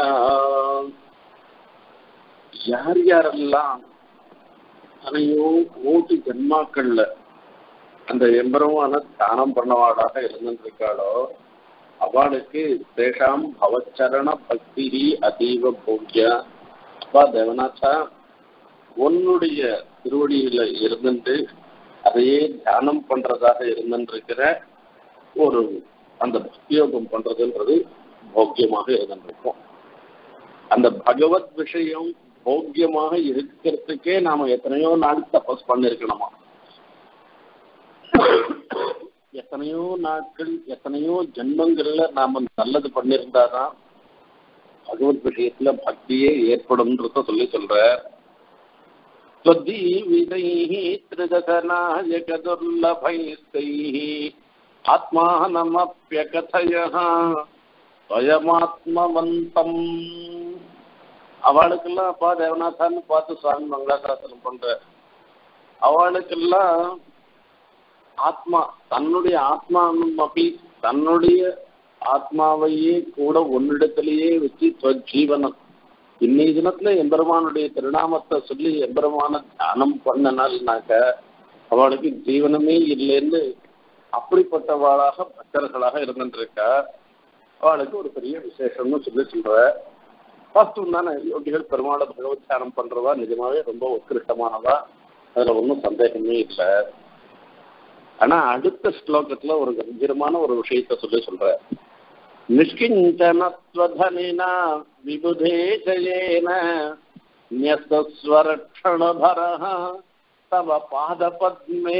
யார் யாரெல்லாம் அனையோ கோட்டி ஜென்மாக்கள்ல அந்த எம்பெருமான தானம் பண்ணவாளாக இருந்திருக்காளோ அவளுக்கு தேஷாம் பவச்சரண பக்தி அதீவ போக்கியா அப்பா தேவநாதா உன்னுடைய திருவடியில இருந்துட்டு அதையே தியானம் பண்றதாக இருந்திருக்கிற ஒரு அந்த பக்தியோகம் பண்றதுன்றது போக்கியமாக இருந்திருக்கும் அந்த பகவத் விஷயம் போக்கியமாக இருக்கிறதுக்கே நாம எத்தனையோ நாள் தபஸ் பண்ணிருக்கணுமா எத்தனையோ நாட்கள் எத்தனையோ ஜென்மங்கள்ல நாம நல்லது பண்ணியிருந்தாதான் பகவத் விஷயத்துல பக்தியே ஏற்படும்ன்றத சொல்லி சொல்ற त्वद्दीवितैः त्रिदशनायकदुर्लभैस्तैः ஆத்மானமப்பியகதையः ஸ்வயமாத்மவந்தம் அவளுக்கெல்லாம் அப்பா தேவநாதான்னு பார்த்து சுவாமி மங்களாசாசனம் பண்ற அவளுக்கெல்லாம் ஆத்மா தன்னுடைய ஆத்மானும் அப்படி தன்னுடைய ஆத்மாவையே கூட ஒன்னிடத்திலேயே வச்சு ஜீவனம் இன்னைய தினத்துல எம்பெருமானுடைய திருநாமத்தை சொல்லி எம்பெருமான தியானம் பண்ணனால்னாக்க அவளுக்கு ஜீவனமே இல்லைன்னு அப்படிப்பட்டவாளாக பக்தர்களாக இருந்துருக்கா அவளுக்கு ஒரு பெரிய விசேஷம்னு சொல்லி சொல்ற ஃபர்ஸ்ட் உண்டான யோகிகள் பெருமாளை பகவத் தியானம் பண்றவா நிஜமாவே ரொம்ப உத்கிருஷ்டமானவா அதுல ஒன்றும் சந்தேகமே இல்லை ஆனா அடுத்த ஸ்லோகத்துல ஒரு கம்பீரமான ஒரு விஷயத்த சொல்லி சொல்ற நிஷ்கிஞ்சனத்வதனினா விபுதே ஜயேன न्यस्तस्वरक्षणभरः தவ பாத பத்மே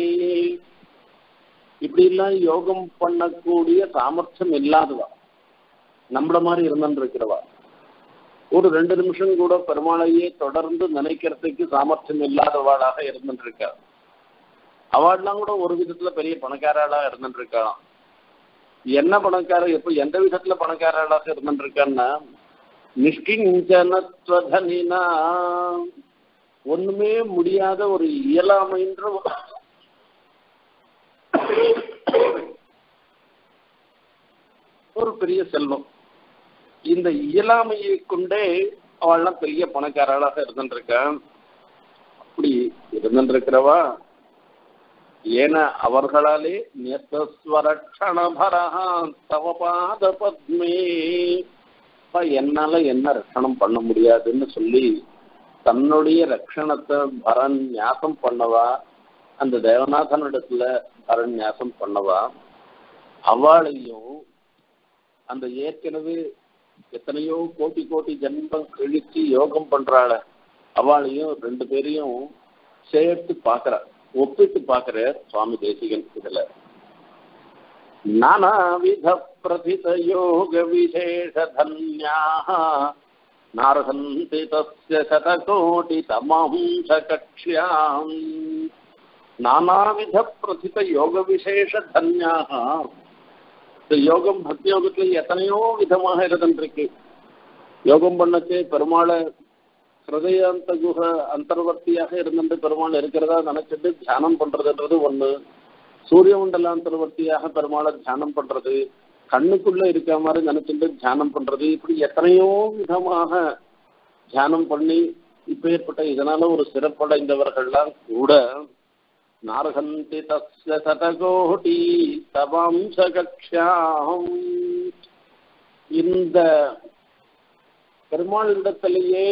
இப்படி எல்லாம் யோகம் பண்ணக்கூடிய சாமர்த்தியம் இல்லாதவா நம்மள மாதிரி இருந்துட்டு இருக்கிறவா ஒரு ரெண்டு நிமிஷம் கூட பெருமாளையே தொடர்ந்து நினைக்கிறதுக்கு சாமர்த்தியம் இல்லாதவாளாக இருந்துட்டு இருக்கா அவள்லாம் கூட ஒரு விதத்துல பெரிய பணக்காராளா இருந்துட்டு இருக்கலாம் என்ன பணக்கார எப்ப எந்த விதத்துல பணக்காராளாக இருந்துட்டு இருக்கான்னா நிஷ்கிஞ்சனத்வதனினா ஒண்ணுமே முடியாத ஒரு இயலாமைன்ற ஒரு பெரிய செல்வம் இந்த இயலாமையை கொண்டே அவள்லாம் பெரிய பணக்காரளாக இருந்துருக்கா அப்படி இருந்துருக்கிறவா ஏன அவர்களாலே நியஸ்வரட்சணபரா தவ பாத பத்மே என்னால என்ன ரட்சணம் பண்ண முடியாதுன்னு சொல்லி தன்னுடைய ரட்சணத்தை பரன் ஞாசம் பண்ணவா அந்த தேவநாதனிடத்துல பரன் ஞாசம் பண்ணவா அவளையும் அந்த ஏற்கனவே எத்தனையோ கோட்டி கோட்டி ஜென்மம் கழிச்சு யோகம் பண்றாள அவளையும் ரெண்டு பேரையும் சேர்த்து பாக்குற ஒப்பிட்டு பாக்குற சுவாமி தேசிகன் இதுல நானாவித பிரதித யோக விசேஷ தன்யாக நாரசந்தி தஸ்ய சதகோட்டி தமாம்ச கக்ஷ்யாம் நானாவித பிரதித யோக விசேஷ தன்யாக இந்த யோகம் பக்தி யோகத்துல எத்தனையோ விதமாக இருந்துருக்கு யோகம் பண்ணச்சு பெருமாளை ஹிருதயாந்த குஹ அந்தர்வர்த்தியாக இருந்துட்டு பெருமாள் இருக்கிறதா நினைச்சிட்டு தியானம் பண்றதுன்றது ஒண்ணு சூரிய மண்டல அந்தர்வர்த்தியாக பெருமாளை தியானம் பண்றது கண்ணுக்குள்ள இருக்க மாதிரி நினைச்சிட்டு தியானம் பண்றது இப்படி எத்தனையோ விதமாக தியானம் பண்ணி இப்ப ஏற்பட்ட இதனால ஒரு சிறப்படைந்தவர்கள்லாம் கூட நார்ஹந்தி தஸ்ய சதகோடி தவாம்ச கக்ஷாம் இந்த பெருமாளிடத்திலேயே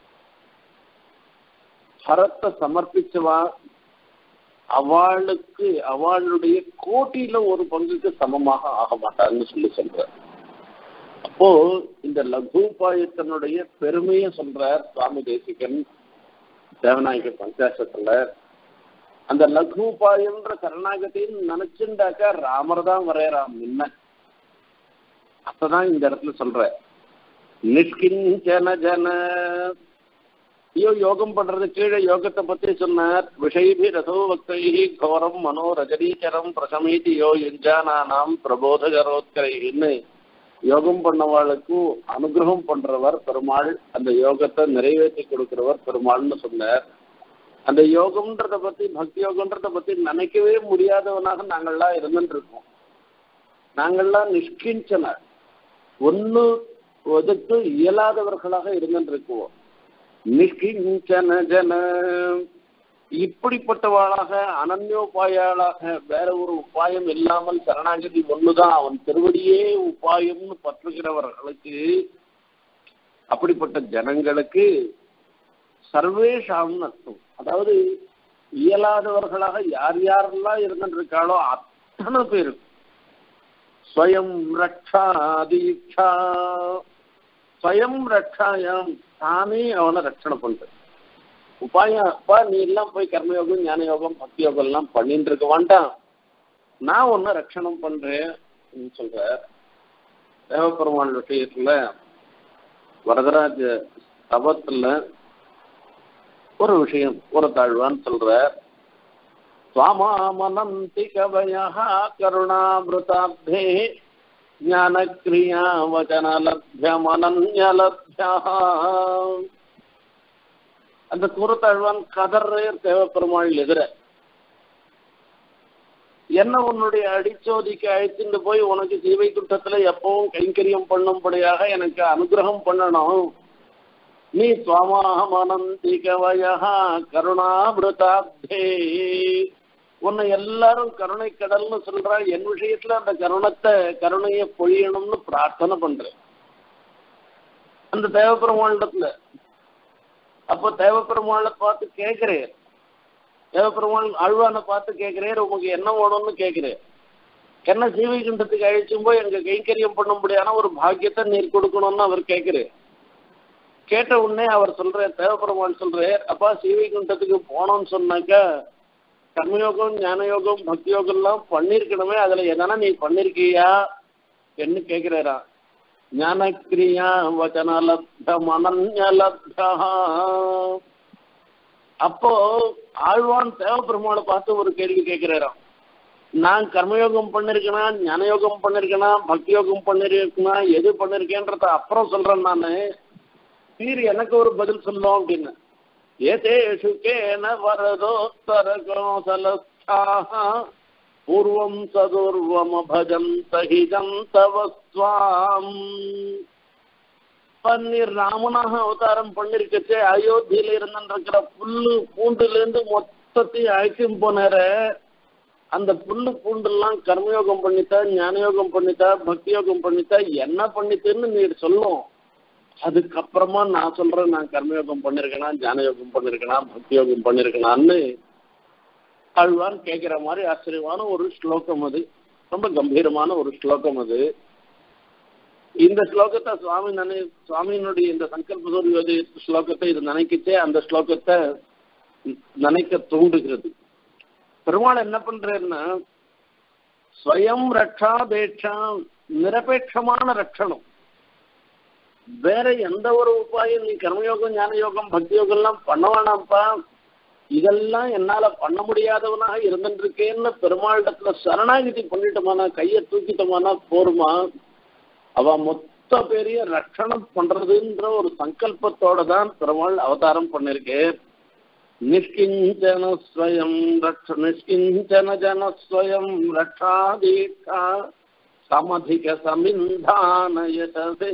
பரத்தை சமர்ப்பிச்சவா அவளுக்கு அவளுடைய கோட்டியில ஒரு பங்குக்கு சமமாக ஆக மாட்டான்னு சொல்லி சொல்ற அப்போ இந்த லகுபாயத்தனுடைய பெருமையை சொல்றார் சுவாமி தேசிகன் தேவநாயக பஞ்சாசத்துல அந்த லகுபாயம்ன்ற கருணாகத்தின் நினைச்சுண்டாக்கா ராமர் தான் வரையறாம் முன்ன அப்பதான் இந்த இடத்துல சொல்ற நிஷ்கிஞ்சன ஜன ஐயோ யோகம் பண்றது கீழே யோகத்தை பத்தி சொன்னார் விஷயபி ரசோ பக்தை கோரம் மனோ ரஜனீச்சரம் பிரசமீதி யோ யுஞ்சானானாம் பிரபோதகரோத்கரைன்னு யோகம் பண்ணவாளுக்கும் அனுகிரகம் பண்றவர் பெருமாள் அந்த யோகத்தை நிறைவேற்றி கொடுக்கிறவர் பெருமாள்னு சொன்னார் அந்த யோகம்ன்றத பத்தி பக்தி யோகம்ன்றத பத்தி நினைக்கவே முடியாதவனாக நாங்கள்லாம் இருந்துட்டு இருக்கோம் நாங்கள்லாம் நிஷ்கிஞ்சனர் ஒன்னு ஒதுக்கு இயலாதவர்களாக இருந்துட்டு இருக்குவோம் நிஷ்கிஞ்சன ஜன இப்படிப்பட்டவாளாக அனன்யோபாயாளாக வேற ஒரு உபாயம் இல்லாமல் சரணாகதி ஒண்ணுதான் அவன் திருவடியே உபாயம்னு பற்றுகிறவர்களுக்கு அப்படிப்பட்ட ஜனங்களுக்கு சர்வேஷாம்னு அர்த்தம் அதாவது இயலாதவர்களாக யார் யாரெல்லாம் இருந்துட்டு இருக்காளோ அத்தனை பேருக்கு ஸ்வயம் ரக்ஷா தீட்சா ஸ்வயம் ரக்ஷாயம் தானே அவனை ரட்சணை பண்ற உபாயம் அப்பா நீ எல்லாம் போய் கர்மயோகம் ஞான யோகம் பக்தி யோகம் எல்லாம் பண்ணிட்டு இருக்க வேண்டாம் நான் ஒன்னு ரட்சணம் பண்றேன் சொல்ற தேவப்பெருமாள் விஷயத்துல வரதராஜ தபத்துல ஒரு விஷயம் ஒரு தாழ்வான்னு சொல்ற சுவாமாமனந்தி கவயா கருணாமிருதாப்தே ஞானக்ரியா வச்சனலப்யமனன்யலப்யா அந்த கூறத்தாழ்வான் கதறே தேவப்பெருமாள் எதிர என்ன உன்னுடைய அடிச்சோதிக்கு அழைச்சிட்டு போய் உனக்கு சீவை குற்றத்துல எப்பவும் கைங்கரியம் பண்ணும்படியாக எனக்கு அனுகிரகம் பண்ணணும் நீ சுவாமாமனந்தி கவயா கருணாமிருதாப்தே உன்னை எல்லாரும் கருணை கடல்னு சொல்றா என் விஷயத்துல அந்த கருணத்தை கருணையை பொழியணும்னு பிரார்த்தனை பண்றேன் அந்த தேவப்பெருமாண்டத்துல அப்போ தேவப்பெருமாளை பார்த்து கேட்கிறேன் தேவப்பெருமாள் ஆழ்வானை பார்த்து கேட்கிறேன் உமக்கு என்ன வேணும்னு கேட்கிறேன் என்ன சீவைகுண்டத்துக்கு அழிச்சும் போய் எங்க கைங்கரியம் பண்ணும்படியான ஒரு பாக்கியத்தை நீர் கொடுக்கணும்னு அவர் கேட்கிறேன் கேட்ட உடனே அவர் சொல்ற தேவபெருமான் சொல்றார் அப்பா சீவைகுண்டத்துக்கு போனோம்னு சொன்னாக்கா கர்மயோகம் ஞானயோகம் பக்தி யோகம் எல்லாம் பண்ணிருக்கணுமே அதுல எதனா நீ பண்ணிருக்கியா என்று கேக்குறாரா ஞானக்கிரியா வச்சன லப்தம் அனன்ய லப்தா அப்போ ஆழ்வான் தேவபெருமானை பார்த்து ஒரு கேள்வி கேட்கிறாராம் நான் கர்மயோகம் பண்ணிருக்கேனா ஞானயோகம் பண்ணிருக்கேனா பக்தி யோகம் பண்ணிருக்கேனா எது பண்ணிருக்கேன்றத அப்புறம் சொல்றேன் நானு தீர் எனக்கு ஒரு பதில் சொல்லும் அப்படின்னு ஏதேஷு கேன வரதோத்தர கோசலஸ்தாக பூர்வம் சதுர்வம பஜந்த ஹிஜந்தவஸ்வாம் பன்னீர் ராமனாக அவதாரம் பண்ணிருக்கச்சே அயோத்தியில இருந்துருக்கிற புல்லு பூண்டுல இருந்து மொத்தத்தையும் அழைச்சும் போனார அந்த புல்லு பூண்டெல்லாம் கர்மயோகம் பண்ணித்தா ஞானயோகம் பண்ணித்தா பக்தி யோகம் பண்ணித்தா என்ன பண்ணித்துன்னு நீர் சொல்லும் அதுக்கப்புறமா நான் சொல்றேன் நான் கர்மயோகம் பண்ணிருக்கேனா ஞானயோகம் பண்ணிருக்கேனா பக்தி யோகம் பண்ணிருக்கேனான்னு ஆழ்வான் கேட்கிற மாதிரி ஆச்சரியமான ஒரு ஸ்லோகம் அது ரொம்ப கம்பீரமான ஒரு ஸ்லோகம் அது இந்த ஸ்லோகத்தை சுவாமி நினை சுவாமியினுடைய இந்த சங்கல்ப சூரியவதி ஸ்லோகத்தை இது நினைக்கிச்சே அந்த ஸ்லோகத்தை நினைக்க தூண்டுகிறது பெருமாள் என்ன பண்றாருன்னா ஸ்வயம் ரட்சாபேட்சா நிரபேட்சமான ரட்சணம் வேற எந்த ஒரு உபாயம் நீ கர்மயோகம் ஞான யோகம் பக்தி யோகம் எல்லாம் பண்ண வேணாம்ப்பா இதெல்லாம் என்னால பண்ண முடியாதவனாக இருந்துருக்கேன்னு பெருமாளிடத்துல சரணாகிதி பண்ணிட்டோமானா கையை தூக்கிட்டோமானா போருமா அவ மொத்த பெரிய ரட்சணம் பண்றதுன்ற ஒரு சங்கல்பத்தோட தான் பெருமாள் அவதாரம் பண்ணிருக்கு நிஷ்கிஞ்சன ஸ்வயம் ரட்ச நிஷ்கிஞ்சன ஜன ஸ்வயம் ரட்சாதீட்சா समधिक समिन्धान यशसे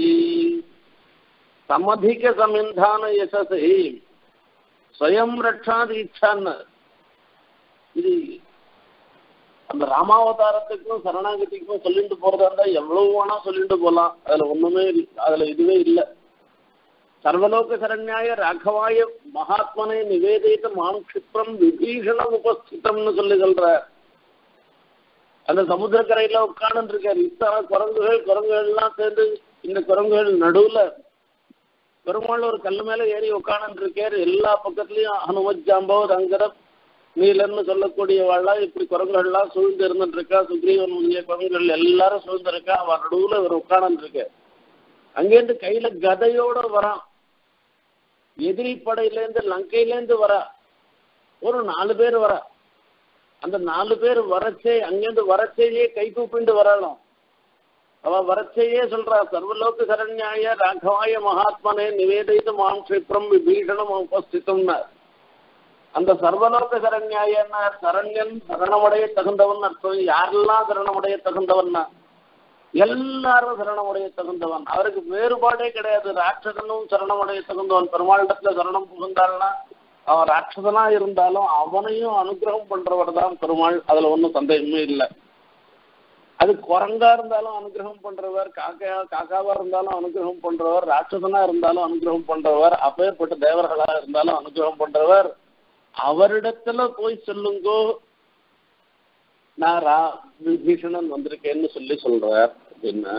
समधिक समिन्धान यशसे ஸ்வயம் ரட்சாதீட்சான்னு இது அந்த ராமாவதாரத்துக்கும் சரணாகதிக்கும் சொல்லிட்டு போறதா இருந்தா எவ்வளவு வேணா சொல்லிட்டு போலாம் அதுல ஒண்ணுமே அதுல இதுவே இல்லை சர்வலோக சரண்யாய ராகவாய மகாத்மனை நிவேதித்த மாம் கஷிப்ரம் விபீஷணம் உபஸ்திதம்னு சொல்லி சொல்ற அந்த சமுத்திரக்கரையில உட்கார்ந்து இருக்காரு இத்தனை குரங்குகள் குரங்குகள் எல்லாம் சேர்ந்து இந்த குரங்குகள் நடுவுல பெருமாள் ஒரு கல்லு மேல ஏறி உட்கார்ந்து இருக்காரு எல்லா பக்கத்துலயும் ஹனுமத் ஜாம்பவத் அங்கரப் நீலன்னு சொல்லக்கூடிய வாழா இப்படி குரங்குகள்லாம் சூழ்ந்து இருந்துட்டு இருக்கா சுக்ரீவன் முதலிய குரங்குகள் எல்லாரும் சூழ்ந்து இருக்கா அவன் நடுவுல இவர் உட்கார்ந்து இருக்கு அங்கேருந்து கையில கதையோட வரான் எதிரி படையிலேருந்து லங்கையிலேருந்து வரா ஒரு நாலு பேர் வரா அந்த நாலு பேர் வரச்சே அங்கேருந்து வரச்சேயே கை கூப்பிண்டு வரலாம் அவ வரச்சேயே சொல்றா சர்வலோக சரண்யாய ராகவாய மகாத்மனே நிவேதித்து மாம் கஷிப்ரம் விபீஷணம் உபஸ்தித்தம்னா அந்த சர்வலோக சரண்யாயன்னா சரண்யன் சரணமடைய தகுந்தவன் அர்த்தம் யாரெல்லாம் சரணமடைய தகுந்தவன்னா எல்லாரும் சரணமுடைய தகுந்தவன் அவருக்கு வேறுபாடே கிடையாது ராட்சசனும் சரணமுடைய தகுந்தவன் பெருமாளிடத்துல சரணம் புகுந்தாள்னா அவன் ராட்சசனா இருந்தாலும் அவனையும் அனுகிரகம் பண்றவர் தான் பெருமாள் அதுல ஒன்றும் சந்தேகமே இல்லை அது குரங்கா இருந்தாலும் அனுகிரகம் பண்றவர் காக்கா காக்காவா இருந்தாலும் அனுகிரகம் பண்றவர் ராட்சசனா இருந்தாலும் அனுகிரகம் பண்றவர் அப்பேற்பட்ட தேவர்களா இருந்தாலும் அனுகிரகம் பண்றவர் அவரிடத்துல போய் சொல்லுங்கோ நான் ரா விபீஷணன் வந்திருக்கேன்னு சொல்லி சொல்றார் அப்படின்னா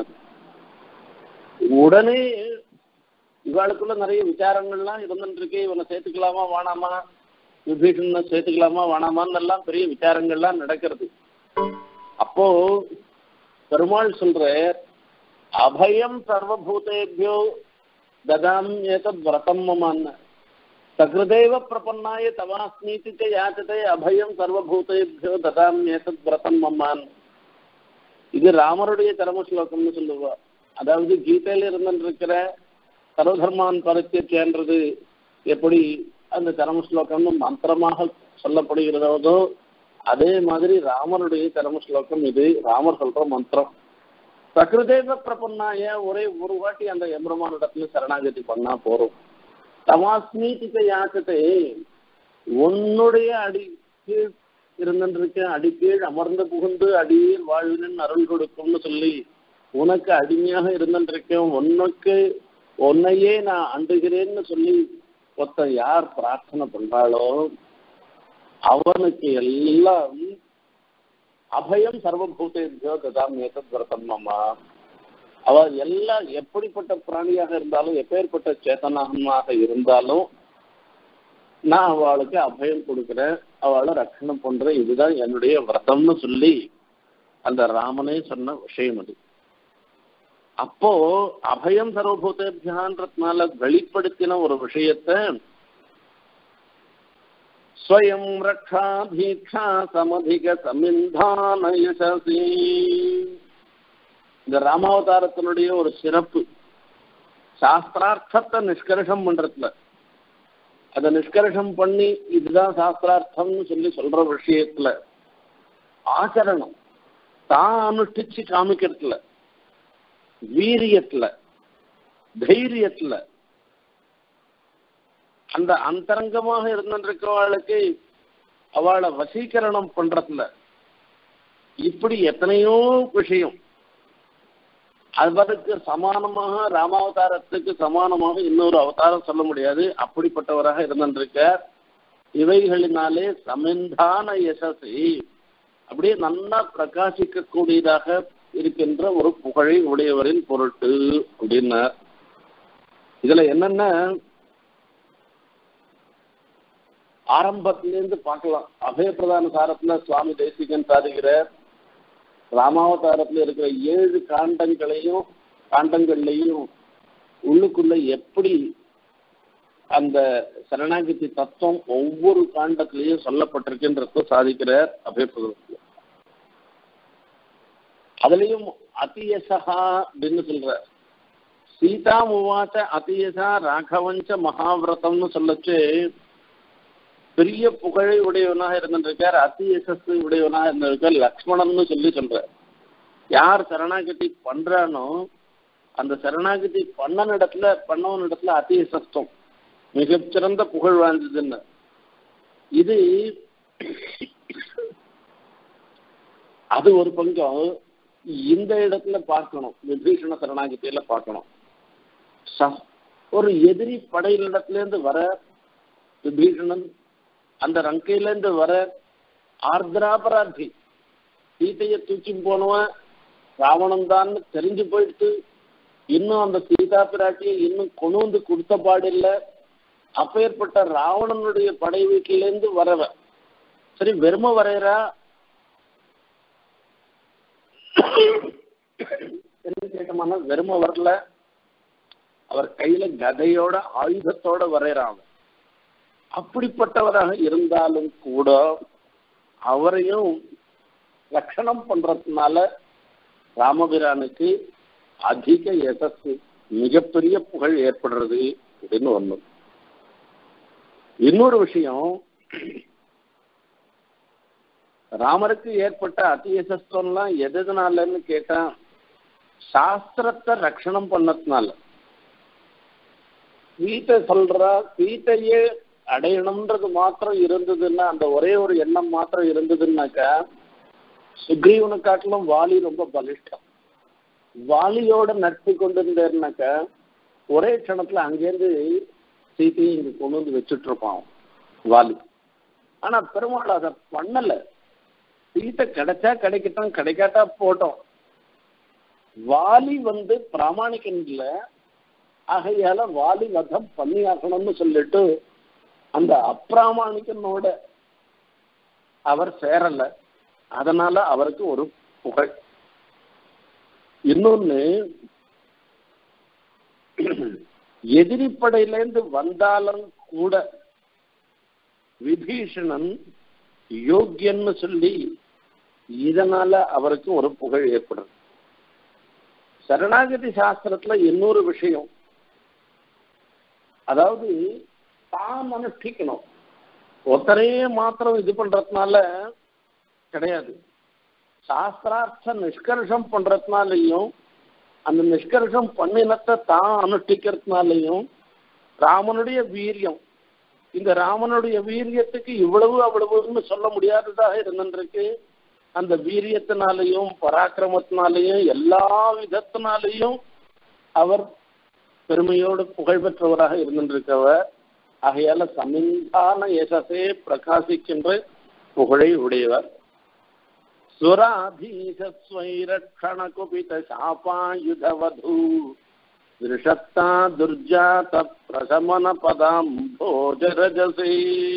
உடனே இவாளுக்குள்ள நிறைய விசாரங்கள்லாம் இருந்துட்டு இருக்கு இவனை சேர்த்துக்கலாமா வேணாமா விபீஷணனை சேர்த்துக்கலாமா வேணாமான்னு எல்லாம் பெரிய விசாரங்கள்லாம் நடக்கிறது அப்போ பெருமாள் சொல்ற அபயம் சர்வபூதேபியோ ததாம் ஏதத் விரதம் மமான்னு சகிருதேவ பிரபன்னாய தவாஸ்மீதி ச யாச்சதே அபயம் சர்வபூதேபியோ ததாம் ஏதத் விரதம் மமான் இது ராமருடைய தர்ம ஸ்லோகம்னு சொல்லுவா அதாவது கீதையில இருந்துருக்கிற சர்வதர்மான் பரித்தியன்றது எப்படி அந்த தர்ம ஸ்லோகம்னு மந்திரமாக சொல்லப்படுகிறதோ அதே மாதிரி ராமருடைய தர்ம ஸ்லோகம் இது ராமர் சொல்ற மந்திரம் சகிருதேவ பிரபன்னாய ஒரே ஒரு வாட்டி அந்த எம்பெருமான் இடத்துல சரணாகதி பண்ணா போறோம் தமாஸ்மீதிக்க யாச்சத்தை உன்னுடைய அடி கீழ் இருந்திருக்க அடிக்கீழ் அமர்ந்து புகுந்து அடியில் வாழ்வினின் அருள் கொடுக்கும்னு சொல்லி உனக்கு அடிமையாக இருந்திருக்கேன் உனக்கு உன்னையே நான் அண்டுகிறேன்னு சொல்லி ஒருத்த யார் பிரார்த்தனை பண்றாளோ அவனுக்கு எல்லாம் அபயம் சர்வபூதேபியோ ததாம் ஏதத் விரதம் அம்மா அவ எல்லாம் எப்படிப்பட்ட பிராணியாக இருந்தாலும் எப்பேற்பட்ட சேத்தனமாக இருந்தாலும் நான் அவளுக்கு அபயம் கொடுக்குறேன் அவளை ரட்சணம் பண்றேன் இதுதான் என்னுடைய விரதம்னு சொல்லி அந்த ராமனே சொன்ன விஷயம் அது அப்போ அபயம் சர்வபூதேபியான்றதுனால வெளிப்படுத்தின ஒரு விஷயத்த ஸ்வயம் ரக்ஷா தீக்ஷா சமதிக சமிந்தான யசசி இந்த ராமாவதாரத்தினுடைய ஒரு சிறப்பு சாஸ்திரார்த்தத்தை நிஷ்கர்ஷம் பண்றதுல அதை நிஷ்கர்ஷம் பண்ணி இதுதான் சாஸ்திரார்த்தம்னு சொல்லி சொல்ற விஷயத்துல ஆச்சரணம் தான் அனுஷ்டிச்சு காமிக்கிறதுல வீரியத்துல தைரியத்துல அந்த அந்தரங்கமாக இருந்திருக்கவாளுக்கு அவளை வசீகரணம் பண்றதுல இப்படி எத்தனையோ விஷயம் அவருக்கு சமானமாக ராமாவதாரத்துக்கு சமானமாக இன்னொரு அவதாரம் சொல்ல முடியாது அப்படிப்பட்டவராக இருந்திருக்கார் இவைகளினாலே சமிந்தான யசசி அப்படியே நல்லா பிரகாசிக்க கூடியதாக இருக்கின்ற ஒரு புகழை உடையவரின் பொருட்டு அப்படின்னார் இதுல என்னன்னா ஆரம்பத்திலேருந்து பார்க்கலாம் அபயப்பிரதான சாரத்துல சுவாமி தேசிகன் சாதிக்கிறார் ராமாவதாரத்துல இருக்கிற ஏழு காண்டங்களையும் காண்டங்கள்லையும் உள்ளுக்குள்ள எப்படி அந்த சரணாகதி தத்துவம் ஒவ்வொரு காண்டத்திலையும் சொல்லப்பட்டிருக்கின்றத சாதிக்கிறார் அபயப்பிரதத்துல அதுலயும் அதியசகா அப்படின்னு சொல்ற சீதா முவாச்ச அதியசா ராகவஞ்ச மகாவிரதம்னு சொல்லச்சு பெரிய புகழை உடையவனாக இருந்திருக்கார் அதி யசஸ் உடையவனாக இருந்திருக்கார் லக்ஷ்மணன்னு சொல்லி சொல்ற யார் சரணாகதி பண்றானோ அந்த சரணாகதி பண்ணன இடத்துல பண்ணவன் இடத்துல அதி யசஸ்தம் மிகச்சிறந்த புகழ் வாழ்ந்ததுன்னு இது அது ஒரு பங்கம் இந்த இடத்துல பார்க்கணும் விபீஷண சரணாகதியில பார்க்கணும் ஒரு எதிரி படையிலிடத்துல இருந்து வர விபீஷணன் அந்த ரங்கையிலேருந்து வர ஆர்திராபராதி சீதையை தூக்கி போனவன் ராவணன் தான் தெரிஞ்சு போயிடுத்து இன்னும் அந்த சீதா பிராட்டியை இன்னும் கொண்டு வந்து கொடுத்த பாடில்லை அப்பேற்பட்ட ராவணனுடைய படை வீட்டிலேருந்து வரவ சரி வெறும வரையறா என்ன கேட்டோம்னா வெறும வரல அவர் கையில கதையோட ஆயுதத்தோட வரையறான் அப்படிப்பட்டவராக இருந்தாலும் கூட அவரையும் ரட்சணம் பண்றதுனால ராமபிரானுக்கு அதிக யசஸ் மிகப்பெரிய புகழ் ஏற்படுறது அப்படின்னு ஒண்ணு இன்னொரு விஷயம் ராமருக்கு ஏற்பட்ட அதி யசஸ்வம்லாம் எதுனாலன்னு கேட்டா சாஸ்திரத்தை ரட்சணம் பண்ணதுனால வீட்டை சொல்றா வீட்டையே அடையணும்ன்றது மாத்திரம் இருந்ததுன்னா அந்த ஒரே ஒரு எண்ணம் மாத்திரம் இருந்ததுன்னாக்கா சுக்ரீவனை காட்டிலும் வாலி ரொம்ப பலிஷ்டம் வாலியோட நட்பு கொண்டிருந்தேன்னாக்கா ஒரே க்ஷணத்துல அங்கேருந்து சீத்தையும் இங்க கொண்டு வந்து வச்சுட்டு இருப்பான் வாலி ஆனா பெருமாள் அதை பண்ணல சீத்தை கிடைச்சா கிடைக்கட்டும் கிடைக்காட்டா போட்டோம் வாலி வந்து பிராமணிக்கன் இல்ல ஆகையால வாலி வதம் பண்ணி ஆகணும்னு சொல்லிட்டு அந்த அப்பிராமணிக்கனோட அவர் சேரல அதனால அவருக்கு ஒரு புகழ் இன்னொன்னு எதிரி படையிலேருந்து வந்தாலும் கூட விபீஷணன் யோக்கியன்னு சொல்லி இதனால அவருக்கு ஒரு புகழ் ஏற்படும் சரணாகதி சாஸ்திரத்துல இன்னொரு விஷயம் அதாவது தான் அனுஷ்டிக்கணும் ஒருத்தரே மாத்திரம் இது பண்றதுனால கிடையாது சாஸ்திரார்த்த நிஷ்கர்ஷம் பண்றதுனாலையும் அந்த நிஷ்கர்ஷம் பண்ணினத்தை தான் அனுஷ்டிக்கிறதுனாலையும் ராமனுடைய வீரியம் இந்த ராமனுடைய வீரியத்துக்கு இவ்வளவு அவ்வளவுன்னு சொல்ல முடியாததாக இருந்திருக்கு அந்த வீரியத்தினாலையும் பராக்கிரமத்தினாலையும் எல்லா விதத்தினாலையும் அவர் பெருமையோடு புகழ் பெற்றவராக இருந்திருக்கவர் ஆகையால சமிந்தான யசசே பிரகாசிக்கின்ற புகழை உடையவர் सुराधीशस्वैरक्षणकुपितशापायुधवधू दृशत्ता दुर्जात பிரசமன பதாம் போஜரஜசே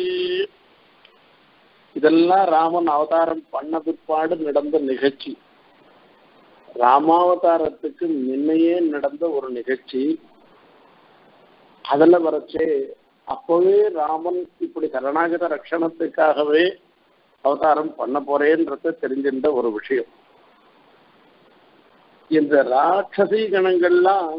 இதெல்லாம் ராமன் அவதாரம் பண்ண பிற்பாடு நடந்த நிகழ்ச்சி ராமாவதாரத்துக்கு முன்னையே நடந்த ஒரு நிகழ்ச்சி அதுல வரைச்சே அப்பவே ராமன் இப்படி சரணாகத ரட்சணத்துக்காகவே அவதாரம் பண்ண போறேன்றத தெரிஞ்சிருந்த ஒரு விஷயம் இந்த ராட்சசி கணங்கள்லாம்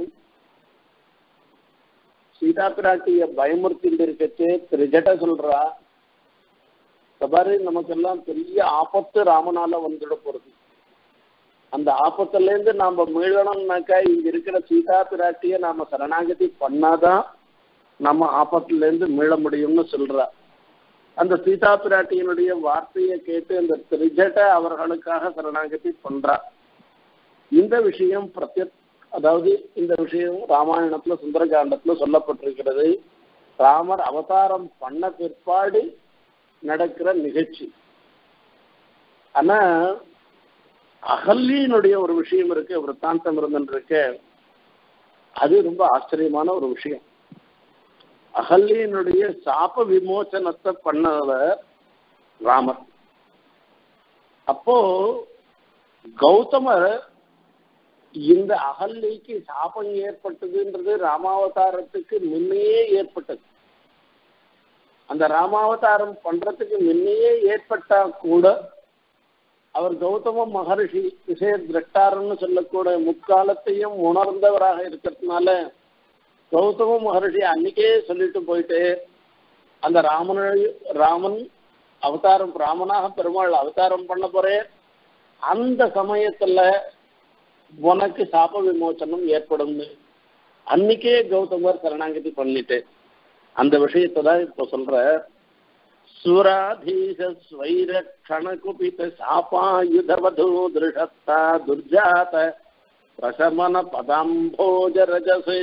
சீதா பிராட்டிய பயமுறுத்திட்டு இருக்கச்சே திரிஜட சொல்றா பாரு நமக்கெல்லாம் பெரிய ஆபத்து ராமனால வந்துட போறது அந்த ஆபத்துல இருந்து நாம மீளணும்னாக்கா இங்க இருக்கிற சீதா பிராட்டிய நாம சரணாகதி பண்ணாதான் நம்ம ஆபத்துல இருந்து மீள முடியும்னு சொல்றா அந்த சீதா பிராட்டியினுடைய வார்த்தையை கேட்டு அந்த திரிஜட அவர்களுக்காக சரணாகதி பண்றா இந்த விஷயம் பிரத்யத் அதாவது இந்த விஷயம் ராமாயணத்துல சுந்தரகாண்டத்துல சொல்லப்பட்டிருக்கிறது ராமர் அவதாரம் பண்ண பிற்பாடு நடக்கிற நிகழ்ச்சி ஆனா அகல்யினுடைய ஒரு விஷயம் இருக்கு விற்த்தாந்தம் இருந்துருக்கு அது ரொம்ப ஆச்சரியமான ஒரு விஷயம் அகல்யினுடைய சாப விமோசனத்தை பண்ணவர் ராமர் அப்போ கௌதமர் இந்த அகல்லைக்கு சாபம் ஏற்பட்டதுன்றது ராமாவதாரத்துக்கு முன்னையே ஏற்பட்டது அந்த ராமாவதாரம் பண்றதுக்கு முன்னையே ஏற்பட்டா கூட அவர் கௌதம மகர்ஷி விஷய திரட்டாரன்னு சொல்லக்கூடிய முக்காலத்தையும் உணர்ந்தவராக இருக்கிறதுனால கௌதம மகர்ஷி அன்னைக்கே சொல்லிட்டு போயிட்டு அந்த ராமன ராமன் அவதாரம் ராமனாக பெருமாள் அவதாரம் பண்ண போறேன் அந்த சமயத்துல உனக்கு சாப விமோச்சனம் ஏற்படும்னு அன்னைக்கே கௌதமர் சரணாகதி பண்ணிட்டு அந்த விஷயத்தை தான் இப்ப சொல்ற சுராதீச ஸ்வைரக்ஷண குபித சாபாயுதவது திருஷத்தா துர்ஜாத பிரசமன பதாம்போஜ ரஜசே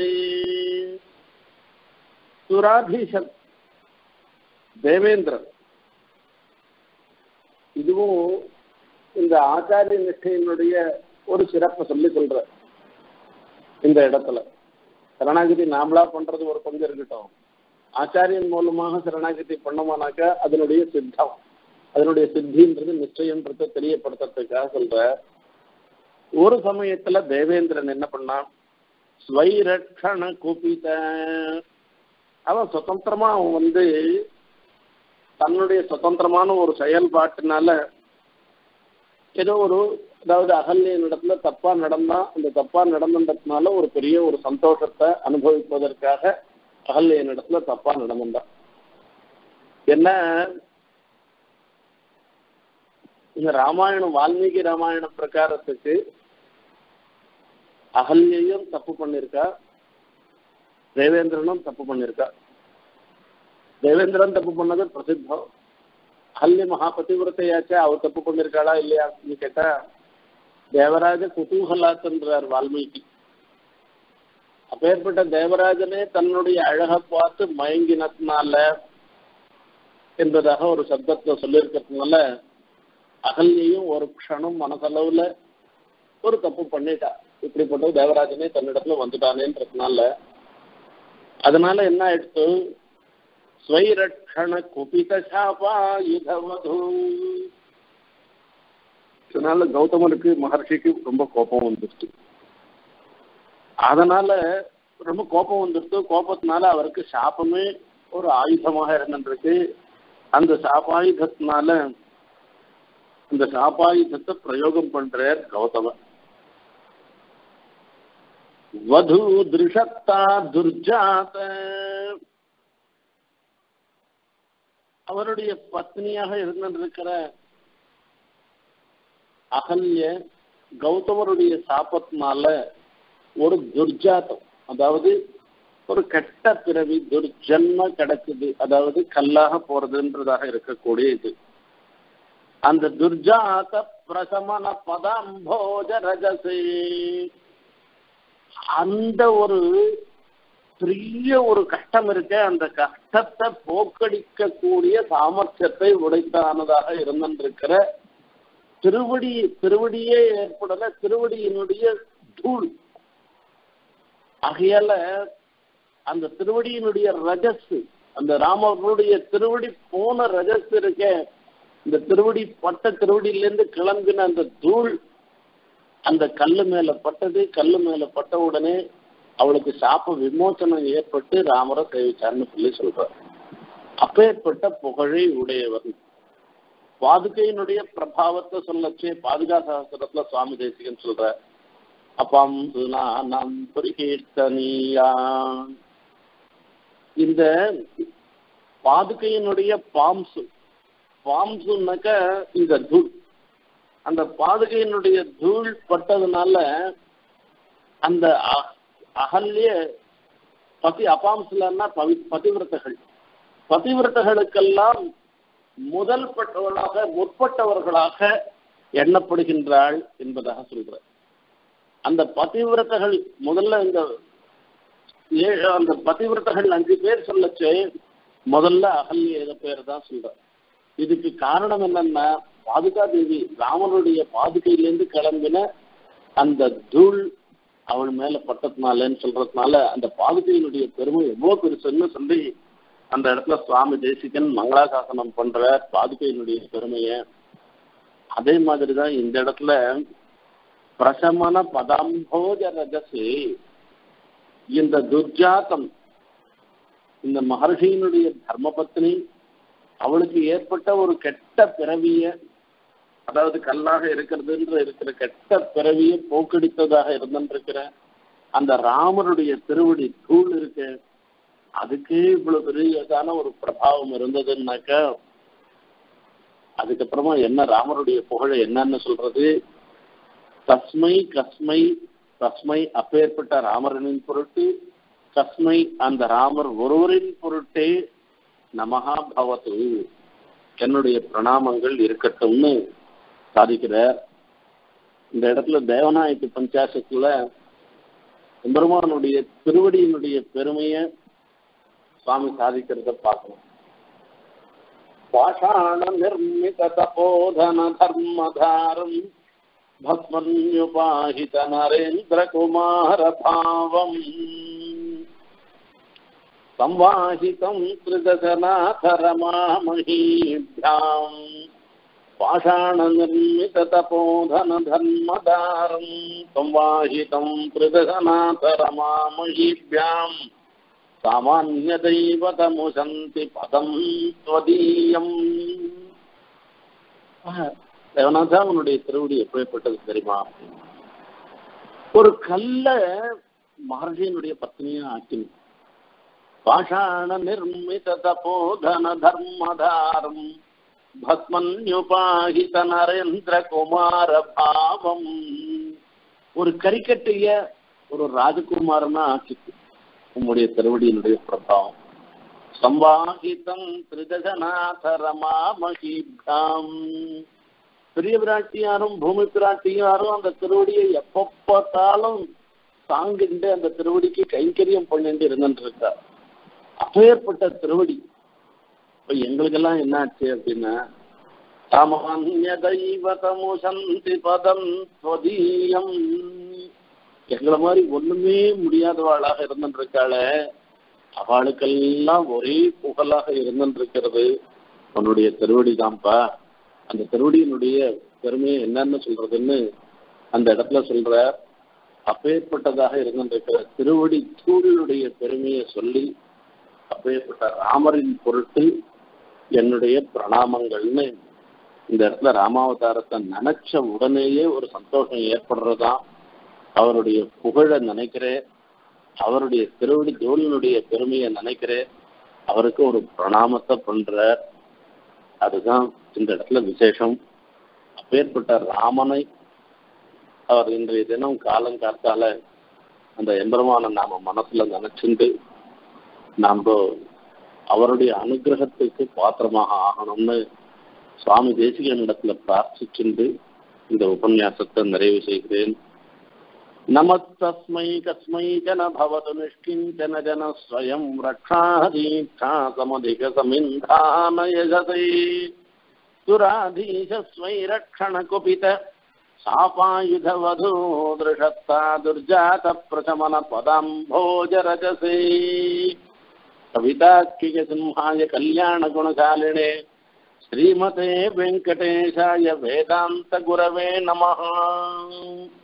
சுராதீசன் தேவேந்திரன் இதுவும் இந்த ஆச்சாரிய நிஷ்டையினுடைய ஒரு சிறப்பை சொல்லி சொல்ற இந்த இடத்துல சரணாகதி நாமளா பண்றது ஒரு பங்கு இருக்கட்டும் ஆச்சாரியன் மூலமாக சரணாகதி பண்ணோமானாக்கா அதனுடைய சித்தம் அதனுடைய சித்தின்றது நிச்சயம்ன்றத தெரியப்படுத்துறதுக்காக சொல்ற ஒரு சமயத்துல தேவேந்திரன் என்ன பண்ணான் ஸ்வைரக்ஷண குபித அவன் சுதந்திரமா அவன் வந்து தன்னுடைய சுதந்திரமான ஒரு செயல்பாட்டினால ஏதோ ஒரு அதாவது அகல்யின் இடத்துல தப்பா நடந்தா அந்த தப்பா நடந்ததுனால ஒரு பெரிய ஒரு சந்தோஷத்தை அனுபவிப்பதற்காக அகல்யின் இடத்துல தப்பா நடந்தான் என்ன இந்த ராமாயணம் வால்மீகி ராமாயண பிரகாரத்துக்கு அகல்யையும் தப்பு பண்ணிருக்கா தேவேந்திரனும் தப்பு பண்ணிருக்கா தேவேந்திரன் தப்பு பண்ணது பிரசித்தம் அகல்ய மகாபதிவிரத்தையாச்சே அவர் தப்பு பண்ணிருக்காளா இல்லையா அப்படின்னு கேட்டா தேவராஜ குதூகலாத்துன்றார் வால்மீகி அப்பேற்பட்ட தேவராஜனே தன்னுடைய அழகை பார்த்து மயங்கினதுனால என்பதாக ஒரு சப்தத்தை சொல்லியிருக்கிறதுனால அகல்யையும் ஒரு க்ஷணம் மனசளவுல ஒரு தப்பு பண்ணிட்டா இப்படிப்பட்ட தேவராஜனே தன்னிடத்துல வந்துட்டானேன்றதுனால அதனால என்ன ஆயிடுச்சு ஸ்வைரக்ஷண குபித சாபாயுதவது இதனால கௌதமனுக்கு மகர்ஷிக்கு ரொம்ப கோபம் வந்துருச்சு அதனால ரொம்ப கோபம் வந்துருச்சு கோபத்தினால அவருக்கு சாபமே ஒரு ஆயுதமாக இருந்துருக்கு அந்த சாபாயுதத்தினால அந்த சாபாயுதத்தை பிரயோகம் பண்றார் கௌதமன் வது திருஷத்தா துர்ஜாத அவருடைய பத்னியாக இருந்திருக்கிற அகல்ய கௌதமருடைய சாபத்தினால ஒரு துர்ஜாத்தம் அதாவது ஒரு கெட்ட பிறவி துர்ஜன்ம கிடக்குது அதாவது கல்லாக போறதுன்றதாக இருக்கக்கூடிய இது அந்த துர்ஜாத பிரசமன பதாம்போஜ ரஜசே அந்த ஒரு பெரிய ஒரு கஷ்டம் இருக்க அந்த கஷ்டத்தை போக்கடிக்கக்கூடிய சாமர்த்தியத்தை உடைத்தானதாக இருந்திருக்கிற திருவடி திருவடியே ஏற்படல திருவடியினுடைய தூள் ஆகையால அந்த திருவடியினுடைய ரஜஸ் அந்த ராமருடைய திருவடி போன ரஜஸ் இருக்க இந்த திருவடி பட்ட திருவடியிலேருந்து கிளம்பின அந்த தூள் அந்த கல்லு மேல பட்டது கல்லு மேல பட்ட உடனே அவளுக்கு சாப்ப விமோசனம் ஏற்பட்டு ராமரை சேவிச்சார்னு சொல்லி சொல்றார் அப்பேற்பட்ட புகழை உடையவர் பாதுகையினுடைய பிரபாவத்தை சொல்லச்சே பாதுகா சாஸ்திரத்துல சுவாமி தேசிகன் சொல்ற அப்பாம் நாம் கீர்த்தனியா இந்த பாதுகையினுடைய பாம்சு பாம்சுனாக்க இந்த தூள் அந்த பாதுகையினுடைய தூள் பட்டதுனால அந்த அகல்ய பதி அபாம்சுலன்னா பவி பதிவிரத்தைகள் பதிவிரத்தைகளுக்கெல்லாம் முதல் பட்டவர்களாக முற்பட்டவர்களாக எண்ணப்படுகின்றாள் என்பதாக சொல்ற அந்த பதிவிரத்தைகள் முதல்ல இந்த ஏழு அந்த பதிவிரத்தைகள் அஞ்சு பேர் சொல்லச்சு முதல்ல அகல்ய பேர் தான் சொல்ற இதுக்கு காரணம் என்னன்னா பாதுகா தேவி ராமனுடைய பாதுகையிலேருந்து கிளம்பின அந்த தூள் அவள் மேல பட்டதுனாலன்னு சொல்றதுனால அந்த பாதுகையினுடைய பெருமை எவ்வளவு பெருசுன்னு சொல்லி அந்த இடத்துல சுவாமி தேசிகன் மங்களாசாசனம் பண்ற பாதுகையினுடைய பெருமைய அதே மாதிரிதான் இந்த இடத்துல பிரசமன பதாம்போஜ ரஜசு இந்த துர்ஜாத்தம் இந்த மகர்ஷியினுடைய தர்மபத்னி அவளுக்கு ஏற்பட்ட ஒரு கெட்ட பிறவிய அதாவது கல்லாக இருக்கிறதுன்ற இருக்கிற கெட்ட பிறவியை போக்கடித்ததாக இருந்திருக்கிற அந்த ராமருடைய திருவடி தூள் இருக்கு அதுக்கே இவ்வளவு பெரியதான ஒரு பிரபாவம் இருந்ததுன்னாக்கா அதுக்கப்புறமா என்ன ராமருடைய புகழ என்னன்னு சொல்றது தஸ்மை கஸ்மை தஸ்மை அப்பேற்பட்ட ராமரனின் பொருட்டு கஸ்மை அந்த ராமர் ஒருவரின் பொருட்டே நமகா பவத்து என்னுடைய பிரணாமங்கள் இருக்கட்டும்னு சாதிக்கிறார் இந்த இடத்துல தேவநாயக்கு பஞ்சாசத்துல எம்பெருமானுடைய திருவடியினுடைய பெருமையை சுவாமி சாதிக்கிறத பார்க்கணும் பாஷாண நிர்மித தபோதன தர்மதாரம் பஸ்மன்யுபாஹித நரேந்திர குமார பாவம் संवाहितं त्रिदशनाथरमामहीभ्याम् पाषाणनिर्मिततपोधनधन्मदारम् संवाहितं त्रिदशनाथरमामहीभ्याम् सामान्यदैवतमुशन्ति पदं त्वदीयम् தேவநாதா உன்னுடைய திருவடி எப்படிப்பட்டது தெரியுமா ஒரு கல்ல மகர்ஷியனுடைய பத்னியா ஆக்கினு पाषाण निर्मित तपोधन धर्मधारम பஸ்மன்யுபாகித நரேந்திர குமார பாவம் ஒரு கரிக்கட்டைய ஒரு ராஜகுமாரனா ஆக்கிட்டு உம்முடைய திருவடியினுடைய பிரபாவம் சம்வாகிதம் திரிதகநாதரமா மகிப்தாம் பெரிய பிராட்டியாரும் பூமி பிராட்டியாரும் அந்த திருவடியை எப்ப பார்த்தாலும் தாங்கிட்டு அந்த திருவடிக்கு கைங்கரியம் பண்ணிட்டு இருந்துட்டு இருக்கார் அப்பேற்பட்ட திருவடி இப்ப எங்களுக்கெல்லாம் என்ன ஆச்சு அப்படின்னா சாமானிய தெய்வதமுசந்தி பதம் ஸ்வதீயம் எங்களை மாதிரி ஒண்ணுமே முடியாதவாளாக இருந்துருக்காள அவளுக்கெல்லாம் ஒரே புகழாக இருந்துருக்கிறது உன்னுடைய திருவடி தான்ப்பா அந்த திருவடியினுடைய பெருமையை என்னன்னு சொல்றதுன்னு அந்த இடத்துல சொல்ற அப்பேற்பட்டதாக இருந்திருக்கிற திருவடி தூளுடைய பெருமையை சொல்லி அப்பேற்பட்ட ராமரின் பொருட்டு என்னுடைய பிரணாமங்கள்னு இந்த இடத்துல ராமாவதாரத்தை நினைச்ச உடனேயே ஒரு சந்தோஷம் ஏற்படுறதா அவருடைய புகழ நினைக்கிறேன் அவருடைய திருவடி தோழினுடைய பெருமையை நினைக்கிறேன் அவருக்கு ஒரு பிரணாமத்தை பண்ற அதுதான் இந்த இடத்துல விசேஷம் அப்பேற்பட்ட ராமனை அவர் இன்றைய தினம் காலங்காத்தால அந்த எம்பெருமான நாம மனசுல நினைச்சுண்டு நாம் அவருடைய அனுகிரகத்துக்கு பாத்திரமாக ஆகணும்னு சுவாமி தேசிகனிடத்துல பிரார்த்திச்சுண்டு இந்த உபன்யாசத்தை நிறைவு செய்கிறேன் நமஸ்தஸ்மை கஸ்மை ஜன பவது நிஷ்கிஞ்சன ஜன ஸ்வயம் ரக்ஷாதீட்சா சமதிக சமிந்தானயகதை दुराधीशस्वैरक्षणकुपित शापायुधवधू दृशत्ता दुर्जातप्रशमनपदाम्भोजरजसे कवितात्मिकसिंहाय कल्याणगुणशालिने श्रीमते वेङ्कटेशाय वेदान्तगुरवे नमः